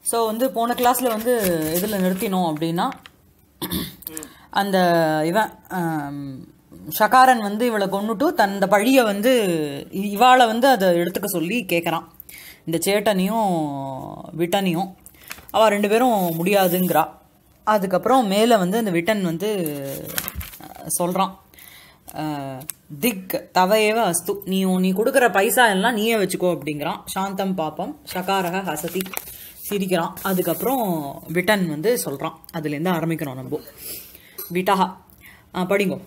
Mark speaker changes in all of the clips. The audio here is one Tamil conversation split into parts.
Speaker 1: ஸோ வந்து போன கிளாஸில் வந்து இதில் நிறுத்தினோம் அப்படின்னா அந்த இவன் ஆம், ஷகாரன் வந்து இவளை கொன்னுட்டு தந்த பழியை வந்து இ- இவாளை வந்து அதை எடுத்துக்க சொல்லி கேட்குறான் இந்த சேட்டனையும் விட்டனையும் அவள் ரெண்டு பேரும் முடியாதுங்கிறா அதுக்கப்புறம் மேலே வந்து அந்த விட்டன் வந்து சொல்கிறான் திக் தவையவ அஸ்து நீ நீ கொடுக்குற பைசா எல்லாம் நீயே வச்சுக்கோ அப்படிங்கிறான் சாந்தம் பாப்பம் ஷகாரக ஹசதி சிரிக்கிறான் அதுக்கப்புறம் விட்டன் வந்து சொல்கிறான் அதுலேருந்து ஆரம்பிக்கிறோம் நம்ம விட்டஹா ஆ, படிங்கோ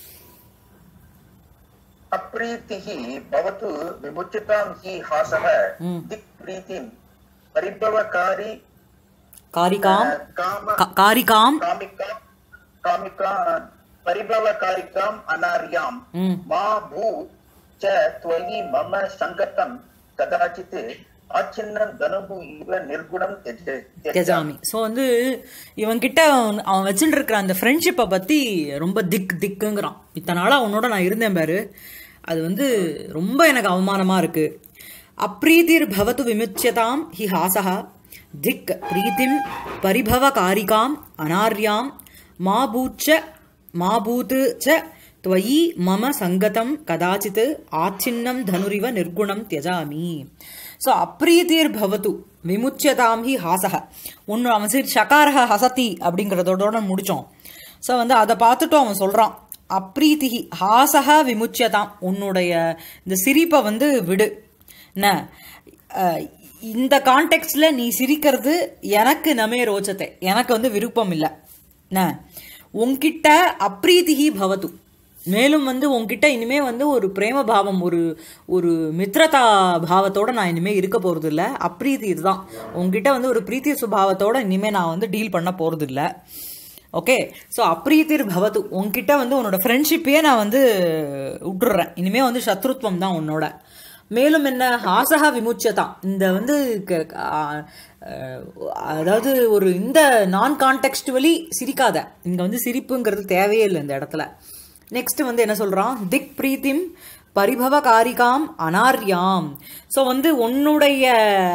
Speaker 2: अप्रीतिः भवतु विमुच्यतां हि हासः दिक् प्रीतिं परिभवकारी
Speaker 1: காரிகாம்
Speaker 2: काम
Speaker 1: கா- காரிகாம்
Speaker 2: कामिका कामिका परिभवकारिकाम् अनार्याम्
Speaker 1: ம்
Speaker 2: मा भू च त्वयि मम सङ्गतं कदाचित् आच्छिन्नं धनुः इव निर्गुणं त्यज त्यज
Speaker 1: கஜாமி ஸோ வந்து இவன்கிட்ட அவன் அவன் வச்சுட்டு இருக்கிற அந்த ஃப்ரெண்ட்ஷிப்பை பற்றி ரொம்ப திக் திக்குங்கிறான் இத்தனை நாளாக அவனோட நான் இருந்தேன் பாரு அது வந்து ரொம்ப எனக்கு அவமானமாக இருக்கு அப்ரீதிர் பவத்து விமுச்சியதாம் ஹி ஹாசஹா திக் பிரீத்திம் பரிபவ காரிகாம் அனார்யாம் மாபூச்ச மாபூத் ச त्वयि मम சங்கதம் கதாச்சித் ஆச்சின்னம் தனுரிவ நிர்குணம் தியஜாமி ஸோ அப்ரீதிர் பவத்து விமுச்சியதாம் ஹி ஹாசக ஒன்று அவன் சரி ஷகாரக ஹசதி அப்படிங்கிறதோட முடித்தோம் ஸோ வந்து அதை பார்த்துட்டு அவன் சொல்கிறான் அப்ரீதிஹி ஹாசக விமுச்சியதாம் உன்னுடைய இந்த சிரிப்பை வந்து விடு என்ன அஹ், இந்த கான்டெக்ட்ல நீ சிரிக்கிறது எனக்கு நமே ரோச்சத்தை எனக்கு வந்து விருப்பம் இல்லை என்ன உன்கிட்ட அப்ரீதிஹி பவத்து மேலும் வந்து உன்கிட்ட இனிமே வந்து ஒரு பிரேம பாவம் ஒரு ஒரு மித்ரதா பாவத்தோட நான் இனிமே இருக்க போறது இல்ல அப்ரீதி இதுதான் உன்கிட்ட வந்து ஒரு பிரீத்தி சுபாவத்தோட இனிமே நான் வந்து டீல் பண்ண போறது இல்ல ஓகே ஸோ அப்ரீதிர் பவத்து உன்கிட்ட வந்து உன்னோட ஃப்ரெண்ட்ஷிப்பையே நான் வந்து விட்டுடுறேன் இனிமே வந்து சத்ருத்வம் தான் உன்னோட மேலும் என்ன ஹாசகா விமுச்சதா இந்த வந்து க- ஆ, அஹ், அதாவது ஒரு இந்த நான் கான்டெக்ஸ்டுவலி சிரிக்காத இங்க வந்து சிரிப்புங்கிறது தேவையே இல்லை இந்த இடத்துல நெக்ஸ்ட் வந்து என்ன சொல்றான் திக் பிரீத்திம் பரிபவ காரிகாம் அனார்யாம் ஸோ வந்து உன்னுடைய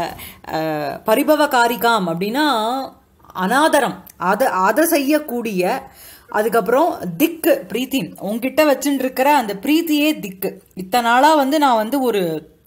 Speaker 1: அஹ், பரிபவ காரிகாம் அப்படின்னா அனாதரம் அதை அதை செய்யக்கூடிய அதுக்கப்புறம் திக்கு பிரீத்தி உன்கிட்ட வச்சுட்டு இருக்கிற அந்த பிரீத்தியே திக்கு இத்தனை நாளா வந்து நான் வந்து ஒரு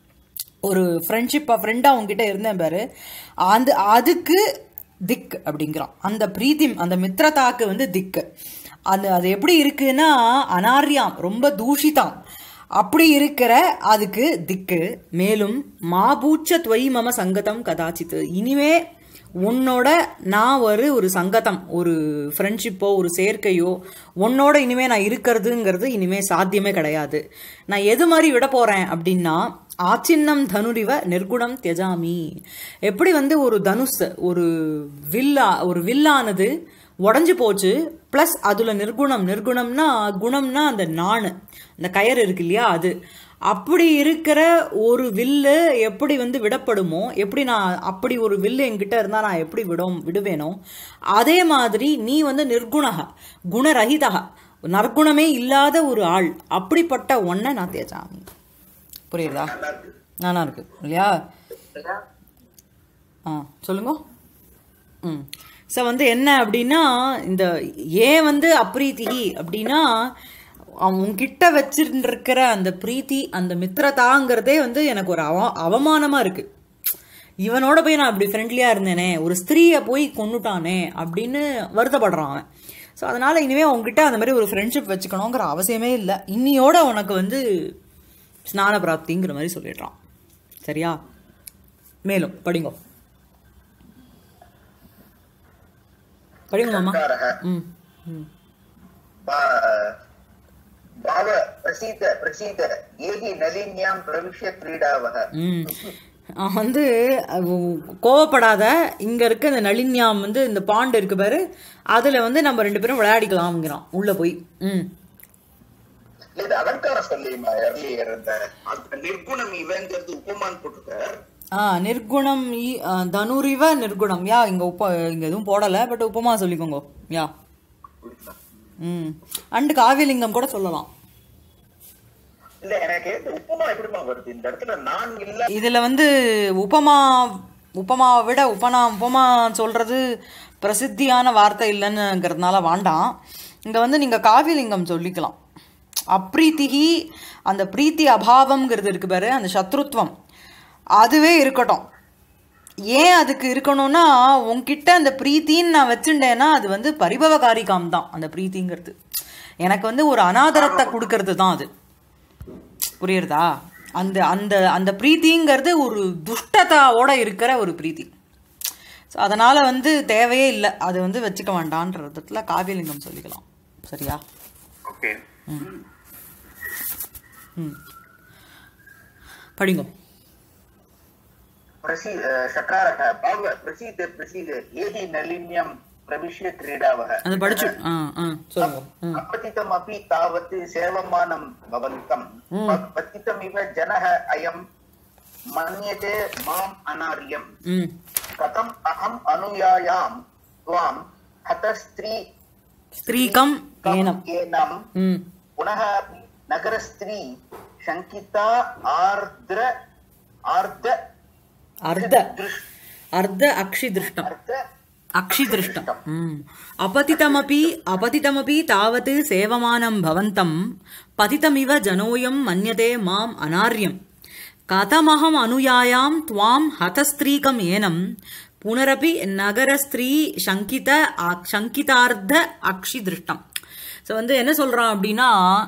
Speaker 1: ஒரு ஃப்ரெண்ட்ஷிப்பா ஃப்ரெண்டா உங்ககிட்ட இருந்தேன் பாரு அந்த அதுக்கு திக் அப்படிங்கிறான் அந்த பிரீத்திம் அந்த மித்ரதாக்கு வந்து திக்கு அந்த அது எப்படி இருக்குன்னா அனார்யாம் ரொம்ப தூஷிதாம் அப்படி இருக்கிற அதுக்கு திக்கு மேலும் மாபூச்ச துவை மம சங்கதம் கதாச்சித்து இனிமே உன்னோட நான் ஒரு ஒரு சங்கதம் ஒரு ஃப்ரெண்ட்ஷிப்போ ஒரு சேர்க்கையோ உன்னோட இனிமே நான் இருக்கிறதுங்கிறது இனிமே சாத்தியமே கிடையாது நான் எது மாதிரி விட போறேன் அப்படின்னா ஆச்சின்னம் தனுரிவ நிர்குணம் தியஜாமி எப்படி வந்து ஒரு தனுஷ் ஒரு வில்லா ஒரு வில்லானது உடஞ்சு போச்சு ப்ளஸ் அதில் நிர்குணம் நிர்குணம்னா குணம்னா அந்த நாணு அந்த கயர் இருக்கு இல்லையா அது அப்படி இருக்கிற ஒரு வில்லு எப்படி வந்து விடப்படுமோ எப்படி நான் அப்படி ஒரு வில்லு என்கிட்ட இருந்தால் நான் எப்படி விடும் விடுவேனோ அதே மாதிரி நீ வந்து நிர்குணக குணரகிதக நற்குணமே இல்லாத ஒரு ஆள் அப்படிப்பட்ட ஒன்றை நான் தேஜாமி புரியுதா நானா இருக்கு இல்லையா ஆ சொல்லுங்க ம் ஸோ வந்து என்ன அப்படின்னா இந்த ஏன் வந்து அப்ரீத்தி அப்படின்னா அவன்கிட்ட வச்சிருக்கிற அந்த பிரீத்தி அந்த மித்திரதாங்கிறதே வந்து எனக்கு ஒரு அவ அவமானமா இருக்கு இவனோட போய் நான் அப்படி ஃப்ரெண்ட்லியா இருந்தேனே ஒரு ஸ்திரீயை போய் கொன்னுட்டானே அப்படின்னு வருத்தப்படுறான் அவன் ஸோ அதனால இனிமே உன்கிட்ட அந்த மாதிரி ஒரு ஃப்ரெண்ட்ஷிப் வச்சுக்கணுங்கிற அவசியமே இல்லை இன்னியோட உனக்கு வந்து ஸ்நான பிராப்திங்கிற மாதிரி சொல்லிடுறான் சரியா மேலும் படிங்கோ படிங்க மாமா
Speaker 2: कारः
Speaker 1: ம் ம்
Speaker 2: भा- भाव प्रसीद प्रसीद ये हि नलिन्यां प्रविश्य क्रीडावः
Speaker 1: ம் அவன் வந்து அவ- கோவப்படாத இங்க இருக்க இந்த நளின்யாம் வந்து இந்த பாண்டு இருக்கு பாரு அதுல வந்து நம்ம ரெண்டு பேரும் விளையாடிக்கலாம்ங்கிறான் உள்ள போய் ம்
Speaker 2: இது அலங்காரம் சொல்லியுமா earlier இந்த அந்த நிர்குணம் இவங்கிறது உபமான் போட்டிருக்கார்
Speaker 1: ஆ நிர்குணம் இ- ஆ, தனுரிவ நிர்குணம் யா இங்க உப்ப இங்க எதுவும் போடல பட் உப்பமா சொல்லிக்கோங்க யா ம் அண்டு காவியலிங்கம் கூட சொல்லலாம்
Speaker 2: இல்ல எனக்கு இந்த உப்புமா எப்படிமா வருது இந்த இடத்துல நான் இல்ல
Speaker 1: இதுல வந்து உபமா உபமாவை விட உபனா உபமா சொல்றது பிரசித்தியான வார்த்தை இல்லைன்னுங்கிறதுனால வேண்டாம் இங்க வந்து நீங்க காவியலிங்கம் சொல்லிக்கலாம் அப்ரீத்திகி அந்த பிரீத்தி அபாவம்ங்கிறது இருக்கு பாரு அந்த சத்ருத்வம் அதுவே இருக்கட்டும் ஏன் அதுக்கு இருக்கணும்னா உன்கிட்ட அந்த பிரீத்தின்னு நான் வச்சுட்டேன்னா அது வந்து பரிபவகாரிகாம் தான் அந்த பிரீத்திங்கிறது எனக்கு வந்து ஒரு அனாதரத்தை கொடுக்கறது தான் அது புரியுறதா அந்த அந்த அந்த பிரீத்திங்கிறது ஒரு துஷ்டதாவோட இருக்கிற ஒரு பிரீத்தி ஸோ அதனால வந்து தேவையே இல்லை அது வந்து வச்சுக்க வேண்டான்றதுல காவியலிங்கம் சொல்லிக்கலாம் சரியா
Speaker 2: ஓகே
Speaker 1: ம் படிங்க
Speaker 2: प्रसी शकारः भाव प्रसीद प्रसीद ये हि नलिन्यं प्रविश्य क्रीडावः
Speaker 1: அது படிச்சு ஆ ஆ சொல்லுங்க ம்
Speaker 2: अपतितमपि तावत् सेवमानं भवन्तम् पतितमिव जनः अयं मन्यते माम् अनार्यम्
Speaker 1: ம்
Speaker 2: कथम् अहम् अनुयायां त्वां हतस्त्री
Speaker 1: ஸ்திரீகம் ஏனம்
Speaker 2: एनं
Speaker 1: ம்
Speaker 2: पुनः अपि नगरस्त्री शङ्किता आर्द्र आर्द्र
Speaker 1: அர்த்த
Speaker 2: दृष्
Speaker 1: அர்த்த அக்ஷி திருஷ்டம்
Speaker 2: आर्द्र
Speaker 1: अक्षिदृष्टम् म्. अपतितमपि अपतितमपि तावत् सेवमानं भवन्तं पतितमिव जनोऽयं मन्यते माम् अनार्यम् कथमहम् अनुयायां त्वां हतस्त्रीकम् एनं पुनरपि நகரஸ்திரீ சங்கித அ- சங்கிதார்த்த அக்ஷி திருஷ்டம் ஸோ வந்து என்ன சொல்றான் அப்படின்னா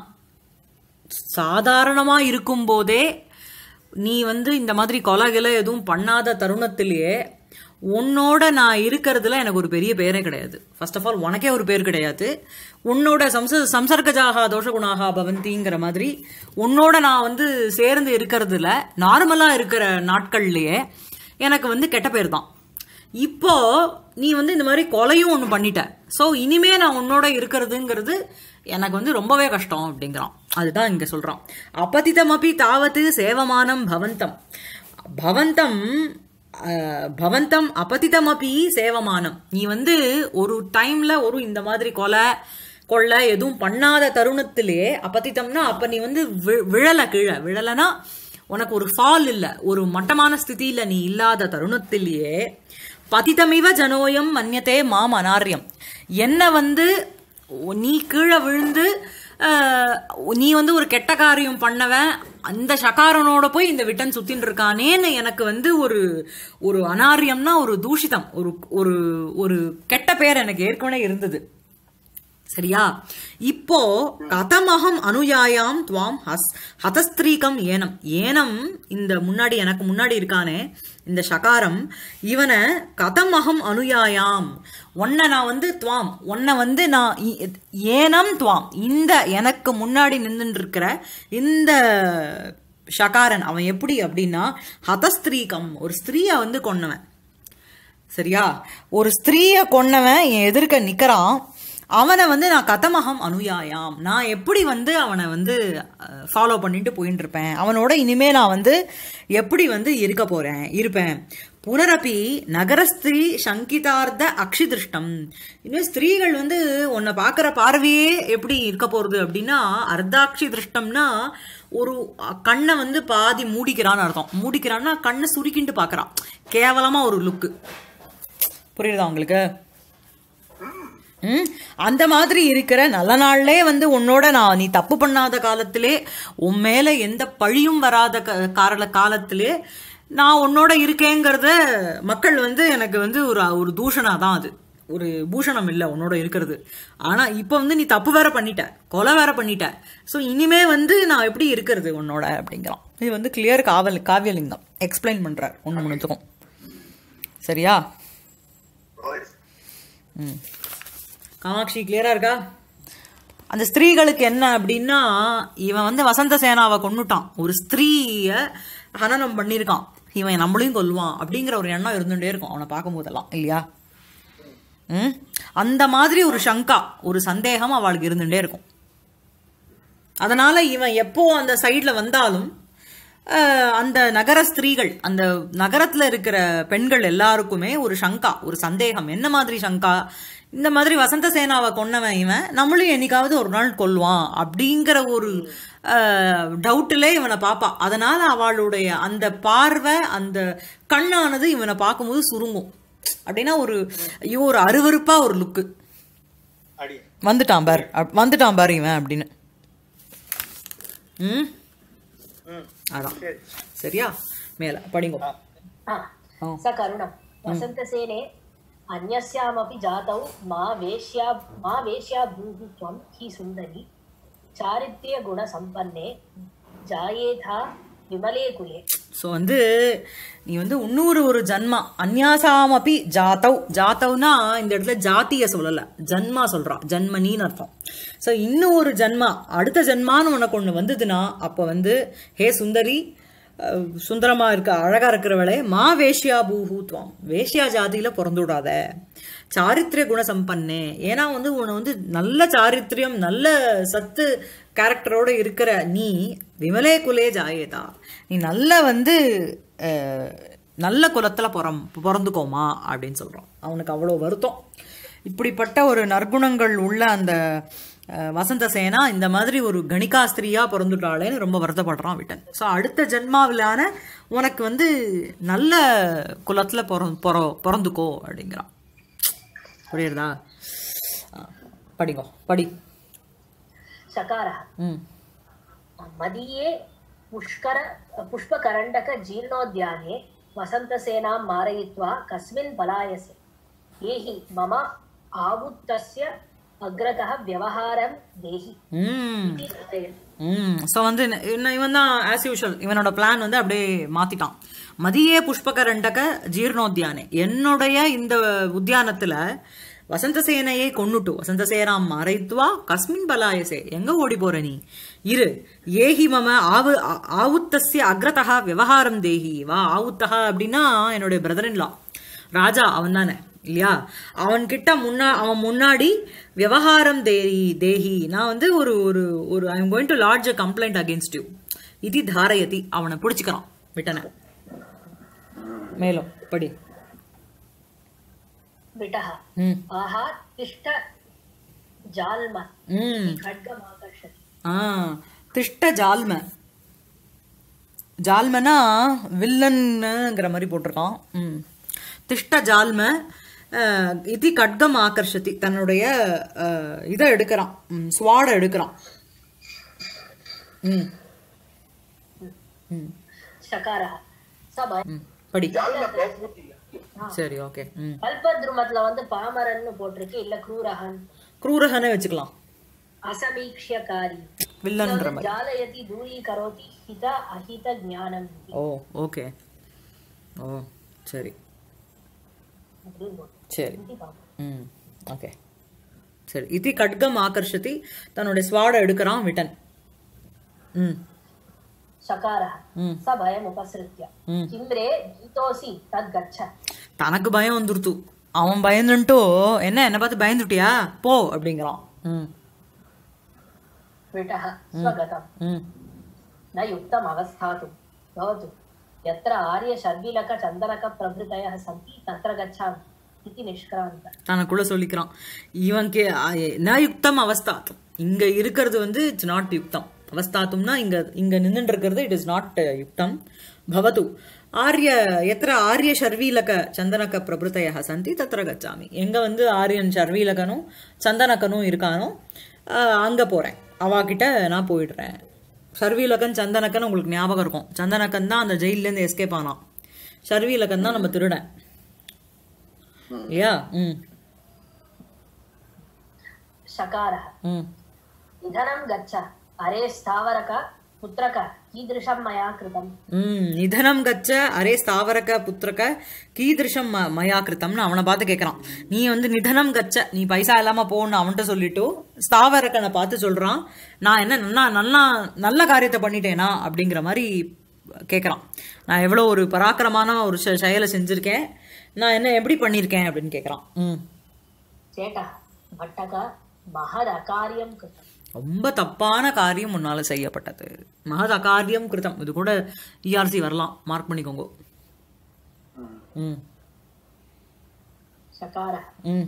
Speaker 1: சாதாரணமா இருக்கும்போதே நீ வந்து இந்த மாதிரி கொலைகளை எதுவும் பண்ணாத தருணத்திலேயே உன்னோட நான் இருக்கிறதுல எனக்கு ஒரு பெரிய பேரே கிடையாது ஃபர்ஸ்ட் ஆஃப் ஆல் உனக்கே ஒரு பேர் கிடையாது உன்னோட சம்ச சம்சர்கஜாகா தோஷகுணாகா பவந்திங்கிற மாதிரி உன்னோட நான் வந்து சேர்ந்து இருக்கிறதுல நார்மலா இருக்கிற நாட்கள்லயே எனக்கு வந்து கெட்ட பேர் தான் இப்போ நீ வந்து இந்த மாதிரி கொலையும் ஒன்று பண்ணிட்ட ஸோ இனிமே நான் உன்னோட இருக்கிறதுங்கிறது எனக்கு வந்து ரொம்பவே கஷ்டம் அப்படிங்கிறான் அதுதான் இங்க சொல்றான் அப்பதிதமபி தாவத்து சேவமானம் பவந்தம் பவந்தம் அஹ், பவந்தம் அப்பதிதமபி சேவமானம் நீ வந்து ஒரு டைம்ல ஒரு இந்த மாதிரி கொலை கொள்ளை எதுவும் பண்ணாத தருணத்திலே அப்பதித்தம்னா அப்ப நீ வந்து வி- விழல கீழே விழலைன்னா உனக்கு ஒரு ஃபால் இல்ல ஒரு மட்டமான ஸ்திதியில நீ இல்லாத தருணத்திலேயே பதிதமிவ ஜனோயம் மன்யத்தே மாம் அனார்யம் என்ன வந்து நீ கீழே விழுந்து ஆஹ், நீ வந்து ஒரு கெட்ட காரியம் பண்ணவன் அந்த சகாரனோட போய் இந்த விட்டன் சுத்தின்னு இருக்கானேன்னு எனக்கு வந்து ஒரு ஒரு அனாரியம்னா ஒரு தூஷிதம் ஒரு ஒரு ஒரு கெட்ட பேர் எனக்கு ஏற்கனவே இருந்தது சரியா இப்போ கதமகம் அனுயாயாம் துவாம் ஹஸ் ஹதஸ்திரீகம் ஏனம் ஏனம் இந்த முன்னாடி எனக்கு முன்னாடி இருக்கானே இந்த சகாரம் இவனை கதமகம் அனுயாயாம் உன்னை நான் வந்து துவாம் உன்னை வந்து நான் இ- ஏனம் துவாம் இந்த எனக்கு முன்னாடி நின்றுட்டு இருக்கிற இந்த ஷகாரன் அவன் எப்படி அப்படின்னா ஹதஸ்திரீகம் ஒரு ஸ்திரீயை வந்து கொன்னவன் சரியா ஒரு ஸ்திரீயை கொன்னவன் என் எதிர்க்க நிக்கிறான் அவனை வந்து நான் கதமகம் அனுயாயாம் நான் எப்படி வந்து அவனை வந்து ஃபாலோ பண்ணிட்டு போயிட்டு இருப்பேன் அவனோட இனிமே நான் வந்து எப்படி வந்து இருக்க போறேன் இருப்பேன் புனரப்பி நகரஸ்திரீ சங்கிதார்த்த அக்ஷிதிருஷ்டம் இன்னும் ஸ்திரீகள் வந்து உன்னை பார்க்குற பார்வையே எப்படி இருக்க போறது அப்படின்னா அர்த்தாட்சி திருஷ்டம்னா ஒரு கண்ணை வந்து பாதி மூடிக்கிறான்னு அர்த்தம் மூடிக்கிறான்னா கண்ணை சுருக்கிண்டு பார்க்கறான் கேவலமா ஒரு லுக்கு புரியுதா உங்களுக்கு ம் அந்த மாதிரி இருக்கிற நல்ல நாள்லே வந்து உன்னோட நான் நீ தப்பு பண்ணாத காலத்திலே உன் மேல எந்த பழியும் வராத க- காரல காலத்திலே நான் உன்னோட இருக்கேங்கிறத மக்கள் வந்து எனக்கு வந்து ஒரு ஒரு தூஷணா தான் அது ஒரு பூஷணம் இல்லை உன்னோட இருக்கிறது ஆனா இப்போ வந்து நீ தப்பு வேற பண்ணிட்ட கொலை வேற பண்ணிட்ட ஸோ இனிமே வந்து நான் எப்படி இருக்கிறது உன்னோட அப்படிங்கிறான் இது வந்து கிளியர் காவல் காவியலிங்கம் எக்ஸ்பிளைன் பண்றார் ஒன்று முன்னுக்கும் சரியா ம் காமாட்சி கிளியரா இருக்கா அந்த ஸ்திரீகளுக்கு என்ன அப்படின்னா இவன் வந்து வசந்த சேனாவை கொன்னுட்டான் ஒரு ஸ்திரீய ஹனனம் பண்ணியிருக்கான் இவன் நம்மளையும் கொல்லுவான் அப்படிங்கிற ஒரு எண்ணம் இருந்துட்டே இருக்கும் அவனை பார்க்கும் போதெல்லாம் இல்லையா ம் அந்த மாதிரி ஒரு சங்கா ஒரு சந்தேகம் அவளுக்கு இருந்துட்டே இருக்கும் அதனால இவன் எப்போ அந்த சைட்ல வந்தாலும் அஹ், அந்த நகர ஸ்திரீகள் அந்த நகரத்துல இருக்கிற பெண்கள் எல்லாருக்குமே ஒரு சங்கா ஒரு சந்தேகம் என்ன மாதிரி சங்கா இந்த மாதிரி வசந்த சேனாவை கொன்னவன் இவன் நம்மளும் என்னைக்காவது ஒரு நாள் கொல்வான் அப்படிங்கிற ஒரு டவுட்டிலே இவனை பாப்பா அதனால அவளுடைய அந்த பார்வை அந்த கண்ணானது இவனை பார்க்கும்போது சுருங்கும் அப்படின்னா ஒரு ஐயோ ஒரு அருவருப்பா ஒரு லுக்கு
Speaker 3: அடி
Speaker 1: வந்துட்டான் பார் அப்- வந்துட்டான் பார் இவன் அப்படின்னு ம்
Speaker 3: ம்
Speaker 1: அதான்
Speaker 3: சரி
Speaker 1: சரியா மேல படிங்கோ
Speaker 4: हा,
Speaker 1: ओ.
Speaker 4: स करुणं वसन्तसेने अन्यस्यामपि जातौ मा वेश्या मा वेश्या भूः त्वं हि सुन्दरी चारित्र्यगुणसम्पन्ने जायेथा विमले कुले
Speaker 1: ஸோ வந்து நீ வந்து இன்னொரு ஒரு ஜன்மா அந்யாசாமப்பி ஜாத்தவ் ஜாத்தவ்னா இந்த இடத்துல ஜாத்திய சொல்லல ஜன்மா சொல்றான் ஜன்மனின்னு அர்த்தம் ஸோ இன்னும் ஒரு ஜன்மா அடுத்த ஜன்மான்னு உனக்கு ஒன்று வந்ததுன்னா அப்போ வந்து ஹே சுந்தரி அஹ், சுந்தரமா இருக்க அழகா இருக்கிறவளே மா வேஷ்யா பூஹூத்வம் வேஷ்யா ஜாதியில பிறந்து விடாத சாரித்திரிய குண சம்பன்னே ஏன்னா வந்து உன்னை வந்து நல்ல சாரித்திரியம் நல்ல சத்து கேரக்டரோட இருக்கிற நீ விமலே குலே ஜாயேதா நீ நல்ல வந்து அஹ், நல்ல குலத்துல பிறம் பிறந்துக்கோமா அப்படின்னு சொல்றான் அவனுக்கு அவ்வளோ வருத்தம் இப்படிப்பட்ட ஒரு நற்குணங்கள் உள்ள அந்த அஹ், வசந்த சேனா இந்த மாதிரி ஒரு கணிகாஸ்திரியா பிறந்துட்டாளேன்னு ரொம்ப வருத்தப்படுறான் விட்டன் ஸோ அடுத்த ஜென்மாவிலான உனக்கு வந்து நல்ல குலத்துல பிற பிற- பிறந்துக்கோ அப்படிங்கிறான் புரியுறதா ஆ, படிங்கோ படி
Speaker 4: शकारः
Speaker 1: ம்
Speaker 4: मदीये पुष्कर पुष्पकरण्डकजीर्णोद्याने वसन्तसेनां मारयित्वा कस्मिन् पलायसे ये हि मम आवुत्तस्य अग्रतः व्यवहारं देहि
Speaker 1: ம்
Speaker 4: इति कथयति
Speaker 1: ம் ஸோ வந்து என்ன- என்ன இவன் தான் ஆஸ் யூஷுவல் இவனோட பிளான் வந்து அப்படியே மாத்திட்டான் மதியே புஷ்பகரண்டக ஜீர்ணோத்தியானே என்னுடைய இந்த உத்தியானத்துல வசந்தசேனையை கொன்னுட்டு வசந்தசேனாம் மறைத்துவா கஸ்மின் பலாயசே எங்க ஓடி போற நீ இரு ஏஹி மம ஆவு ஆ- ஆவுத்தஸ்ய அக்ரதா விவகாரம் தேஹி வா ஆவுத்தகா அப்படின்னா என்னுடைய பிரதர் ராஜா அவன் தானே இல்லையா அவன் கிட்ட முன்னா அவன் முன்னாடி விவகாரம் தேஹி தேஹி நான் வந்து ஒரு ஒரு ஒரு I am going to lodge a complaint against you இது தாரயதி அவனை பிடிச்சிக்கிறான் விட்டன மேலும் படி
Speaker 4: विटः
Speaker 1: ம்
Speaker 4: आहा तिष्ठ जाल्म
Speaker 1: ம்
Speaker 4: खड्गमाकर्षति
Speaker 1: ஆ திஷ்ட ஜால்ம ஜால்மனா வில்லன்ங்கிற மாதிரி போட்டிருக்கான் ம் திஷ்ட ஜால்ம அஹ், இது கட்கம் ஆகர்ஷதி தன்னுடைய அஹ், இதை எடுக்கிறான் ம், ஸ்வாடை எடுக்கிறான் ம் ம்
Speaker 4: शकारः स भय
Speaker 1: ம் படி
Speaker 3: ஜால்ல பேசுறது இல்ல
Speaker 1: சரி ஓகே ம்
Speaker 4: கல்பத்ருமத்துல வந்து பாமரன்னு போட்டிருக்கு இல்ல குரூரகன்
Speaker 1: क्रूरहने வச்சுக்கலாம்
Speaker 4: அசமீக்ஷகாரி
Speaker 1: வில்லன்ற மாதிரி
Speaker 4: ஜாலயதி தூரீகரோதி ஹித அஹித ஞானம்
Speaker 1: ஓ ஓகே ஓ சரி
Speaker 4: அப்படின்னு போட்டு
Speaker 1: சரி
Speaker 4: இது பார்ப்போம்.
Speaker 1: ம் ஓகே சரி இது கட்கம் ஆகர்ஷதி தன்னுடைய ஸ்வாடை எடுக்கிறான் விட்டன் ம்
Speaker 4: சகாரः
Speaker 1: ம்
Speaker 4: ச பயம் உபசிருத்திய
Speaker 1: ம்
Speaker 4: கிம்ரே கீதோசி தத் கச்ச
Speaker 1: தனக்கு பயம் வந்துருத்து அவன் பயந்துன்ட்டோ என்ன என்னை பார்த்து பயந்துட்டியா போ அப்படிங்கிறான் ம்
Speaker 4: विटः स्वगतम्
Speaker 1: ம்
Speaker 4: न युक्तम् अवस्थातुं भवतु यत्र आर्यशर्विलकचन्दनकप्रभृतयः सन्ति तत्र गच्छामि इति निष्क्रान्त
Speaker 1: தனக்குள்ள சொல்லிக்கிறான் இவன் கே ஆ- ந யுக்தம் அவஸ்தாத்தும் இங்க இருக்கிறது வந்து இட்ஸ் நாட் யுக்தம் அவஸ்தாத்தும்னா இங்க இங்க நின்னுட்டு இருக்கிறது இட் இஸ் நாட் யுக்தம் பவது ஆரிய எத்திர ஆரிய ஷர்வீலக சந்தனக பிரபுத்தைய சந்தி தத்திர கச்சாமி எங்க வந்து ஆரியன் ஷர்வீலகனும் சந்தனக்கனும் இருக்கானோ ஆஹ், அங்க போறேன் அவாகிட்ட நான் போயிடுறேன் ஷர்வீலகன் சந்தனக்கன் உங்களுக்கு ஞாபகம் இருக்கும் சந்தனக்கன் தான் அந்த ஜெயில்ல இருந்து எஸ்கேப் ஆனான் ஷர்வீலகன் தான் நம்ம திருடன் இல்லையா ம்
Speaker 4: शकारः
Speaker 1: ம்
Speaker 4: निधनं गच्छ अरे स्थावरक पुत्रक कीदृशं मया कृतम्
Speaker 1: ம் நிதனம் கச்ச அரே ஸ்தாவரக புத்திரக கீதிருஷம் ம- மயா கிருத்தம்னு அவனை பார்த்து கேட்கறான் நீ வந்து நிதனம் கச்ச நீ பைசா இல்லாம போன்னு அவன்கிட்ட சொல்லிட்டு ஸ்தாவரக்கனை பார்த்து சொல்றான் நான் என்ன நல்லா நல்லா நல்ல காரியத்தை பண்ணிட்டேனா அப்படிங்கிற மாதிரி கேட்கறான் நான் எவ்வளோ ஒரு பராக்கிரமான ஒரு செ- செயலை செஞ்சிருக்கேன் நான் என்ன எப்படி பண்ணியிருக்கேன் அப்படின்னு கேட்கறான் ம்
Speaker 4: चेटः भट्टक महदकार्यं कृतम्
Speaker 1: ரொம்ப தப்பான காரியம் முன்னால செய்யப்பட்டது மகத் அகாரியம் கிருதம் இது கூட இஆர்சி வரலாம் மார்க் பண்ணிக்கோங்க ம்
Speaker 4: சகாரः
Speaker 1: ம்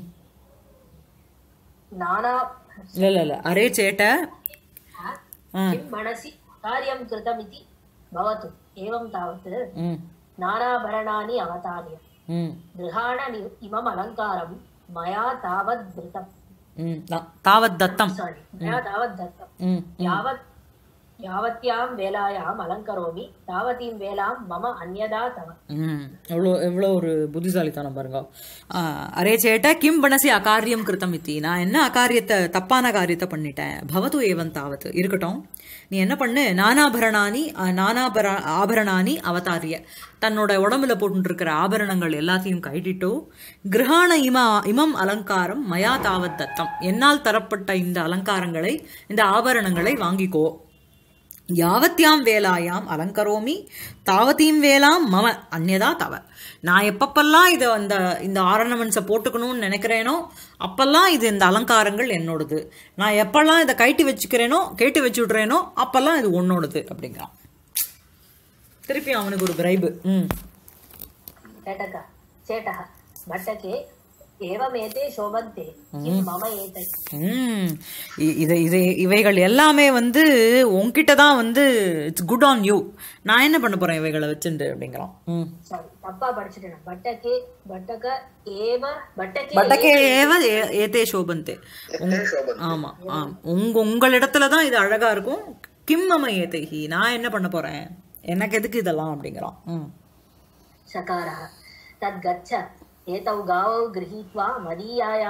Speaker 4: नाना
Speaker 1: இல்ல இல்ல இல்ல அரே சேட்ட ஆ
Speaker 4: किं मनसि कार्यं कृतमिति भवतु एवं तावत्
Speaker 1: ம்
Speaker 4: नानाभरणानि अवतार्य
Speaker 1: ம்
Speaker 4: गृहाण नि- इमम् अलङ्कारं मया तावत् धृतम्
Speaker 1: ம் தா- தாவத் தத்தம்
Speaker 4: सारी मया तावत् दत्तम्
Speaker 1: ம்
Speaker 4: यावत् यावत्यां वेलायाम् अलङ्करोमि तावतीं वेलां मम अन्यदा तव
Speaker 1: ம் எவ்வளோ எவ்வளோ ஒரு புத்திசாலித்தனம் பாருங்க ஆ, அரே சேட்ட கிம் பணசி அகாரியம் கிருத்தம் இத்தி நான் என்ன அகாரியத்தை தப்பான காரியத்தை பண்ணிட்டேன் பவது ஏவன் தாவத் இருக்கட்டும் நீ என்ன பண்ணு நானாபரணானி அ, நானாபர ஆபரணானி அவதாரிய தன்னோட உடம்புல போட்டு இருக்கிற ஆபரணங்கள் எல்லாத்தையும் கைட்டிட்டோ கிரகாண இமா இமம் அலங்காரம் மயா தாவத் தத்தம் என்னால் தரப்பட்ட இந்த அலங்காரங்களை இந்த ஆபரணங்களை வாங்கிக்கோ யாவத்யாம் வேலாயாம் அலங்கரோமி தாவத்தீம் வேலாம் மம அந்நதா தவ நான் எப்பப்பெல்லாம் இதை அந்த இந்த ஆர்னமெண்ட்ஸை போட்டுக்கணும்னு நினைக்கிறேனோ அப்பெல்லாம் இது இந்த அலங்காரங்கள் என்னோடது நான் எப்பெல்லாம் இதை கைட்டி வச்சுக்கிறேனோ கேட்டு வச்சு விட்றேனோ அப்பெல்லாம் இது உன்னோடது அப்படிங்கிறான் திருப்பி அவனுக்கு ஒரு பிரைபு ம்
Speaker 4: चटक चेटः भट्टके एवमेते शोभन्ते किं मम एतत्
Speaker 1: ம் இ- இது இது இவைகள் எல்லாமே வந்து உன்கிட்ட தான் வந்து இட்ஸ் குட் ஆன் யூ நான் என்ன பண்ண போறேன் இவைகளை வச்சுட்டு அப்படிங்கிறான் ம்
Speaker 4: சாரி தப்பா படிச்சுட்டேன் பட்டகே பட்டக ஏவ பட்டகே
Speaker 1: பட்டக்கே ஏவ ஏ- ஏதே சோபந்தே
Speaker 2: எத்தே சோபன்
Speaker 1: ஆமா ஆம் உங்க உங்களிடத்துல தான் இது அழகா இருக்கும் கிம் மம ஏதைஹி நான் என்ன பண்ண போறேன் எனக்கு எதுக்கு இதெல்லாம் அப்படிங்கிறான் ம்
Speaker 4: शकारः तद्गच्छ एतौ गावौ गृहीत्वा मदीयायां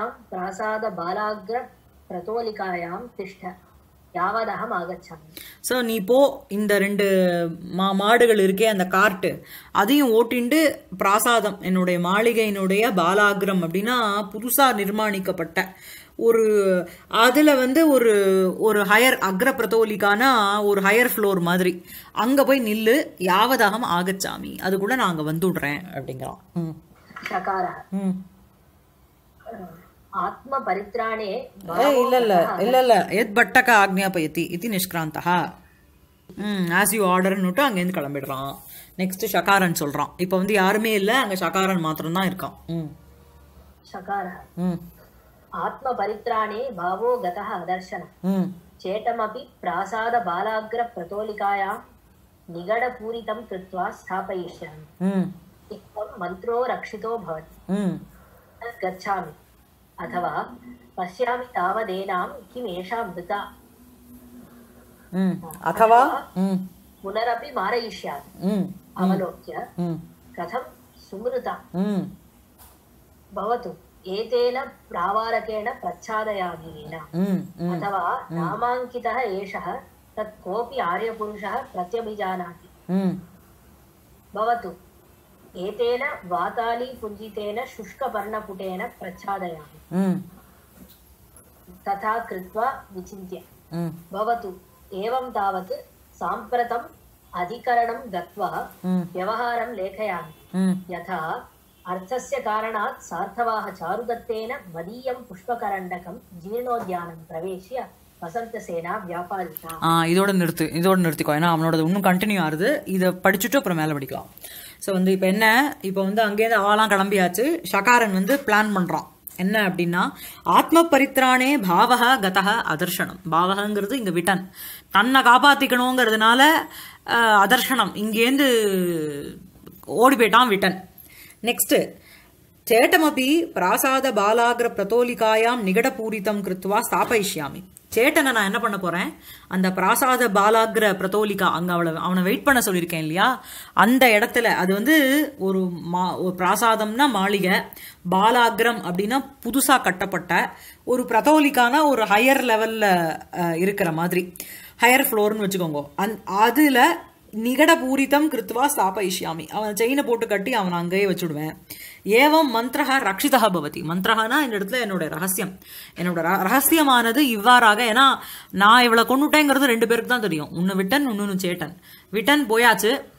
Speaker 4: प्रासादबालाग्रप्रतोलिकायां तिष्ठ यावदहम् आगच्छामि
Speaker 1: ஸோ நீ போ இந்த ரெண்டு மா மாடுகள் இருக்கே அந்த கார்ட்டு அதையும் ஓட்டிண்டு பிராசாதம் என்னுடைய மாளிகையினுடைய பாலாகிரம் அப்படின்னா புதுசா நிர்மாணிக்கப்பட்ட ஒரு அதுல வந்து ஒரு ஒரு ஹையர் அக்ர பிரதோலிக்கான ஒரு ஹையர் ஃப்ளோர் மாதிரி அங்க போய் நில்லு யாவதாகம் ஆகச்சாமி அது கூட நான் அங்க வந்துடுறேன் அப்படிங்கிறான் ம்
Speaker 4: शकारः
Speaker 1: ம்
Speaker 4: आत्मपरित्राणे
Speaker 1: ஏய், இல்ல இல்ல இல்ல இல்ல எத் பட்டக ஆக்ஞாபயதி இது நிஷ்கிராந்தா ம் ஆஸ் யூ ஆர்டர்னுட்டு அங்கேருந்து கிளம்பிடுறான் நெக்ஸ்ட் ஷகாரன் சொல்றான் இப்போ வந்து யாருமே இல்ல அங்க ஷகாரன் மாத்திரம் தான் இருக்கான் ம்
Speaker 4: शकारः
Speaker 1: ம்
Speaker 4: आत्मपरित्राणे भावो गतः अदर्शनम्
Speaker 1: ம்
Speaker 4: चेटमपि प्रासादबालाग्रप्रतोलिकायां निगडपूरितं कृत्वा स्थापयिष्यामि
Speaker 1: ம்
Speaker 4: इत्थं मन्त्रो रक्षितो भवति
Speaker 1: ம்
Speaker 4: तत् गच्छामि अथवा पश्यामि तावदेनां किम् एषा मृता
Speaker 1: ம் अथवा ம்
Speaker 4: पुनरपि मारयिष्यामि
Speaker 1: ம்
Speaker 4: अवलोक्य
Speaker 1: ம்
Speaker 4: कथं सुमृता
Speaker 1: ம்
Speaker 4: भवतु एतेन प्रावारकेण प्रच्छादयामि विना
Speaker 1: ம் ம்
Speaker 4: अथवा नामाङ्कितः एषः तत् कोऽपि आर्यपुरुषः प्रत्यभिजानाति
Speaker 1: ம்
Speaker 4: भवतु एतेन वातालीपुञ्जितेन शुष्कपर्णपुटेन प्रच्छादयामि
Speaker 1: ம்
Speaker 4: तथा कृत्वा विचिन्त्य
Speaker 1: ம்
Speaker 4: भवतु एवं तावत् साम्प्रतम् अधिकरणं गत्वा
Speaker 1: ம்
Speaker 4: व्यवहारं लेखयामि
Speaker 1: ம்
Speaker 4: यथा अर्थस्य कारणात् सार्थवाः चारुदत्तेन मदीयं पुष्पकरण्डकं जीर्णोद्यानं प्रवेश्य वसन्तसेना व्यापादिता
Speaker 1: ஆ இதோட நிறுத்து இதோட நிறுத்திக்கோ ஏன்னா அவனோட இன்னும் கண்டினியூ ஆகுது இதை படிச்சுட்டு அப்புறம் மேலே படிக்கலாம் ஸோ வந்து இப்போ என்ன இப்போ வந்து அங்கேருந்து ஆளாம் கிளம்பியாச்சு ஷகாரன் வந்து பிளான் பண்ணுறான் என்ன அப்படின்னா ஆத்ம பரித்ராணே பாவக கதக அதர்ஷனம் பாவகங்கிறது இங்கே விட்டன் தன்னை காப்பாற்றிக்கணுங்கிறதுனால அஹ், அதர்ஷனம் இங்கேருந்து ஓடி போயிட்டான் விட்டன் நெக்ஸ்ட்டு சேட்டமபி பிராசாத பாலாகிர பிரதோலிகாயாம் நிகடபூரிதம் கிருத்வா ஸ்தாபயிஷ்யாமி சேட்டனை நான் என்ன பண்ண போறேன் அந்த பிராசாத பாலாகிர பிரதோலிகா அங்க அவளை அவனை வெயிட் பண்ண சொல்லியிருக்கேன் இல்லையா அந்த இடத்துல அது வந்து ஒரு மா ஒரு பிராசாதம்னா மாளிகை பாலாகிரம் அப்படின்னா புதுசா கட்டப்பட்ட ஒரு பிரதோலிக்கான ஒரு ஹையர் லெவல்ல இருக்கிற மாதிரி ஹையர் ஃப்ளோர்னு வச்சுக்கோங்க அந் அதுல நிகட பூரிதம் கிருத்வா ஸ்தாபயிஷ்யாமி அவன் செயினை போட்டு கட்டி அவனை அங்கேயே வச்சுடுவேன் ஏவம் மந்திரஹ ரக்ஷிதா பவதி மந்திரஹனா இந்த இடத்துல என்னோட ரகசியம் என்னோட ர- ரகசியமானது இவ்வாறாக ஏன்னா நான் இவளை கொண்டுட்டேங்கிறது ரெண்டு பேருக்கு தான் தெரியும் ஒன்று விட்டன் இன்னொன்று சேட்டன் விட்டன் போயாச்சு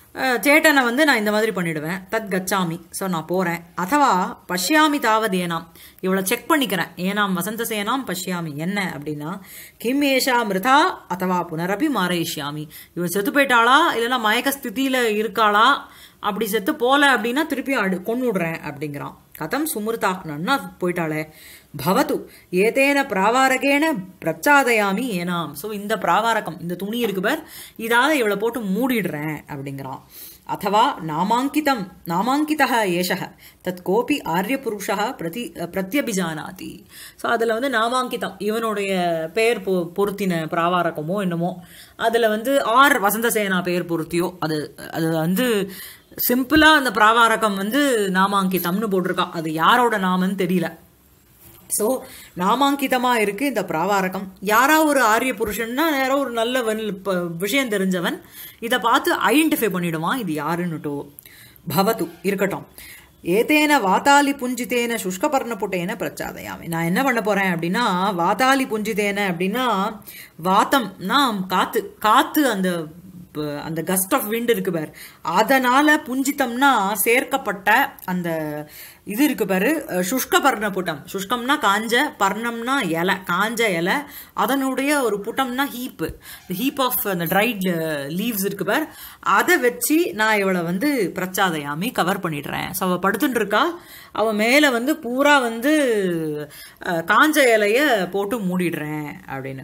Speaker 1: அஹ், சேட்டனை வந்து நான் இந்த மாதிரி பண்ணிடுவேன் தத் கச்சாமி ஸோ நான் போகிறேன் அதவா பஷ்யாமி தாவது ஏனாம் இவளை செக் பண்ணிக்கிறேன் ஏனாம் வசந்த சேனாம் பஷ்யாமி என்ன அப்படின்னா கிம் ஏஷா மிருதா அதவா புனரப்பி மாரயிஷ்யாமி இவள் செத்து போயிட்டாளா இல்லைன்னா மயக்க ஸ்திதியில் இருக்காளா அப்படி செத்து போல அப்படின்னா திருப்பி அடு கொண்டு விடுறேன் அப்படிங்கிறான் கதம் சுமிருதா நன்னா போயிட்டாளே பவது ஏதேன பிராவாரகேன பிரச்சாதயாமி ஏனாம் ஸோ இந்த பிராவாரகம் இந்த துணி இருக்கு பார் இதால இவளை போட்டு மூடிடுறேன் அப்படிங்கிறான் அத்தவா நாமாங்கிதம் நாமாங்கிதः ஏஷः தத் கோபி ஆரியபுருஷः பிரதி பிரத்யபிஜானாதி ஸோ அதில் வந்து நாமாங்கிதம் இவனுடைய பெயர் பொ பொருத்தின பிராவாரகமோ என்னமோ அதில் வந்து ஆர் வசந்தசேனா பெயர் பொருத்தியோ அது அது வந்து சிம்பிளா அந்த பிராவாரகம் வந்து நாமாங்கிதம்னு போட்டிருக்கா அது யாரோட நாமன்னு தெரியல ஸோ நாமாங்கிதமா இருக்கு இந்த பிராவாரகம் யாரா ஒரு ஆரிய புருஷன்னா யாரோ ஒரு நல்ல வன்- ப- விஷயம் தெரிஞ்சவன் இதை பார்த்து ஐடென்டிஃபை பண்ணிடுவான் இது யாருன்னுட்டோ பவத்து இருக்கட்டும் ஏதேன வாதாலி புஞ்சிதேன சுஷ்கபர்ணப்புட்டேன பிரச்சாதயாமி நான் என்ன பண்ண போறேன் அப்படின்னா வாதாலி புஞ்சிதேன அப்படின்னா வாத்தம்னா காத்து காத்து அந்த ப- அந்த கஸ்ட் ஆஃப் விண்ட் இருக்கு பாரு அதனால புஞ்சித்தம்னா சேர்க்கப்பட்ட அந்த இது இருக்கு பாரு அஹ், சுஷ்க பர்ண புட்டம் சுஷ்கம்னா காஞ்ச பர்ணம்னா இலை காஞ்ச இலை அதனுடைய ஒரு புட்டம்னா ஹீப் ஹீப் ஆஃப் அந்த ட்ரைட் லீவ்ஸ் இருக்கு பார் அதை வச்சு நான் இவளை வந்து பிரச்சாதையாமி கவர் பண்ணிடுறேன் ஸோ அவள் படுத்துட்டு இருக்கா அவள் மேலே வந்து பூரா வந்து அஹ், காஞ்ச இலைய போட்டு மூடிடுறேன் அப்படின்னு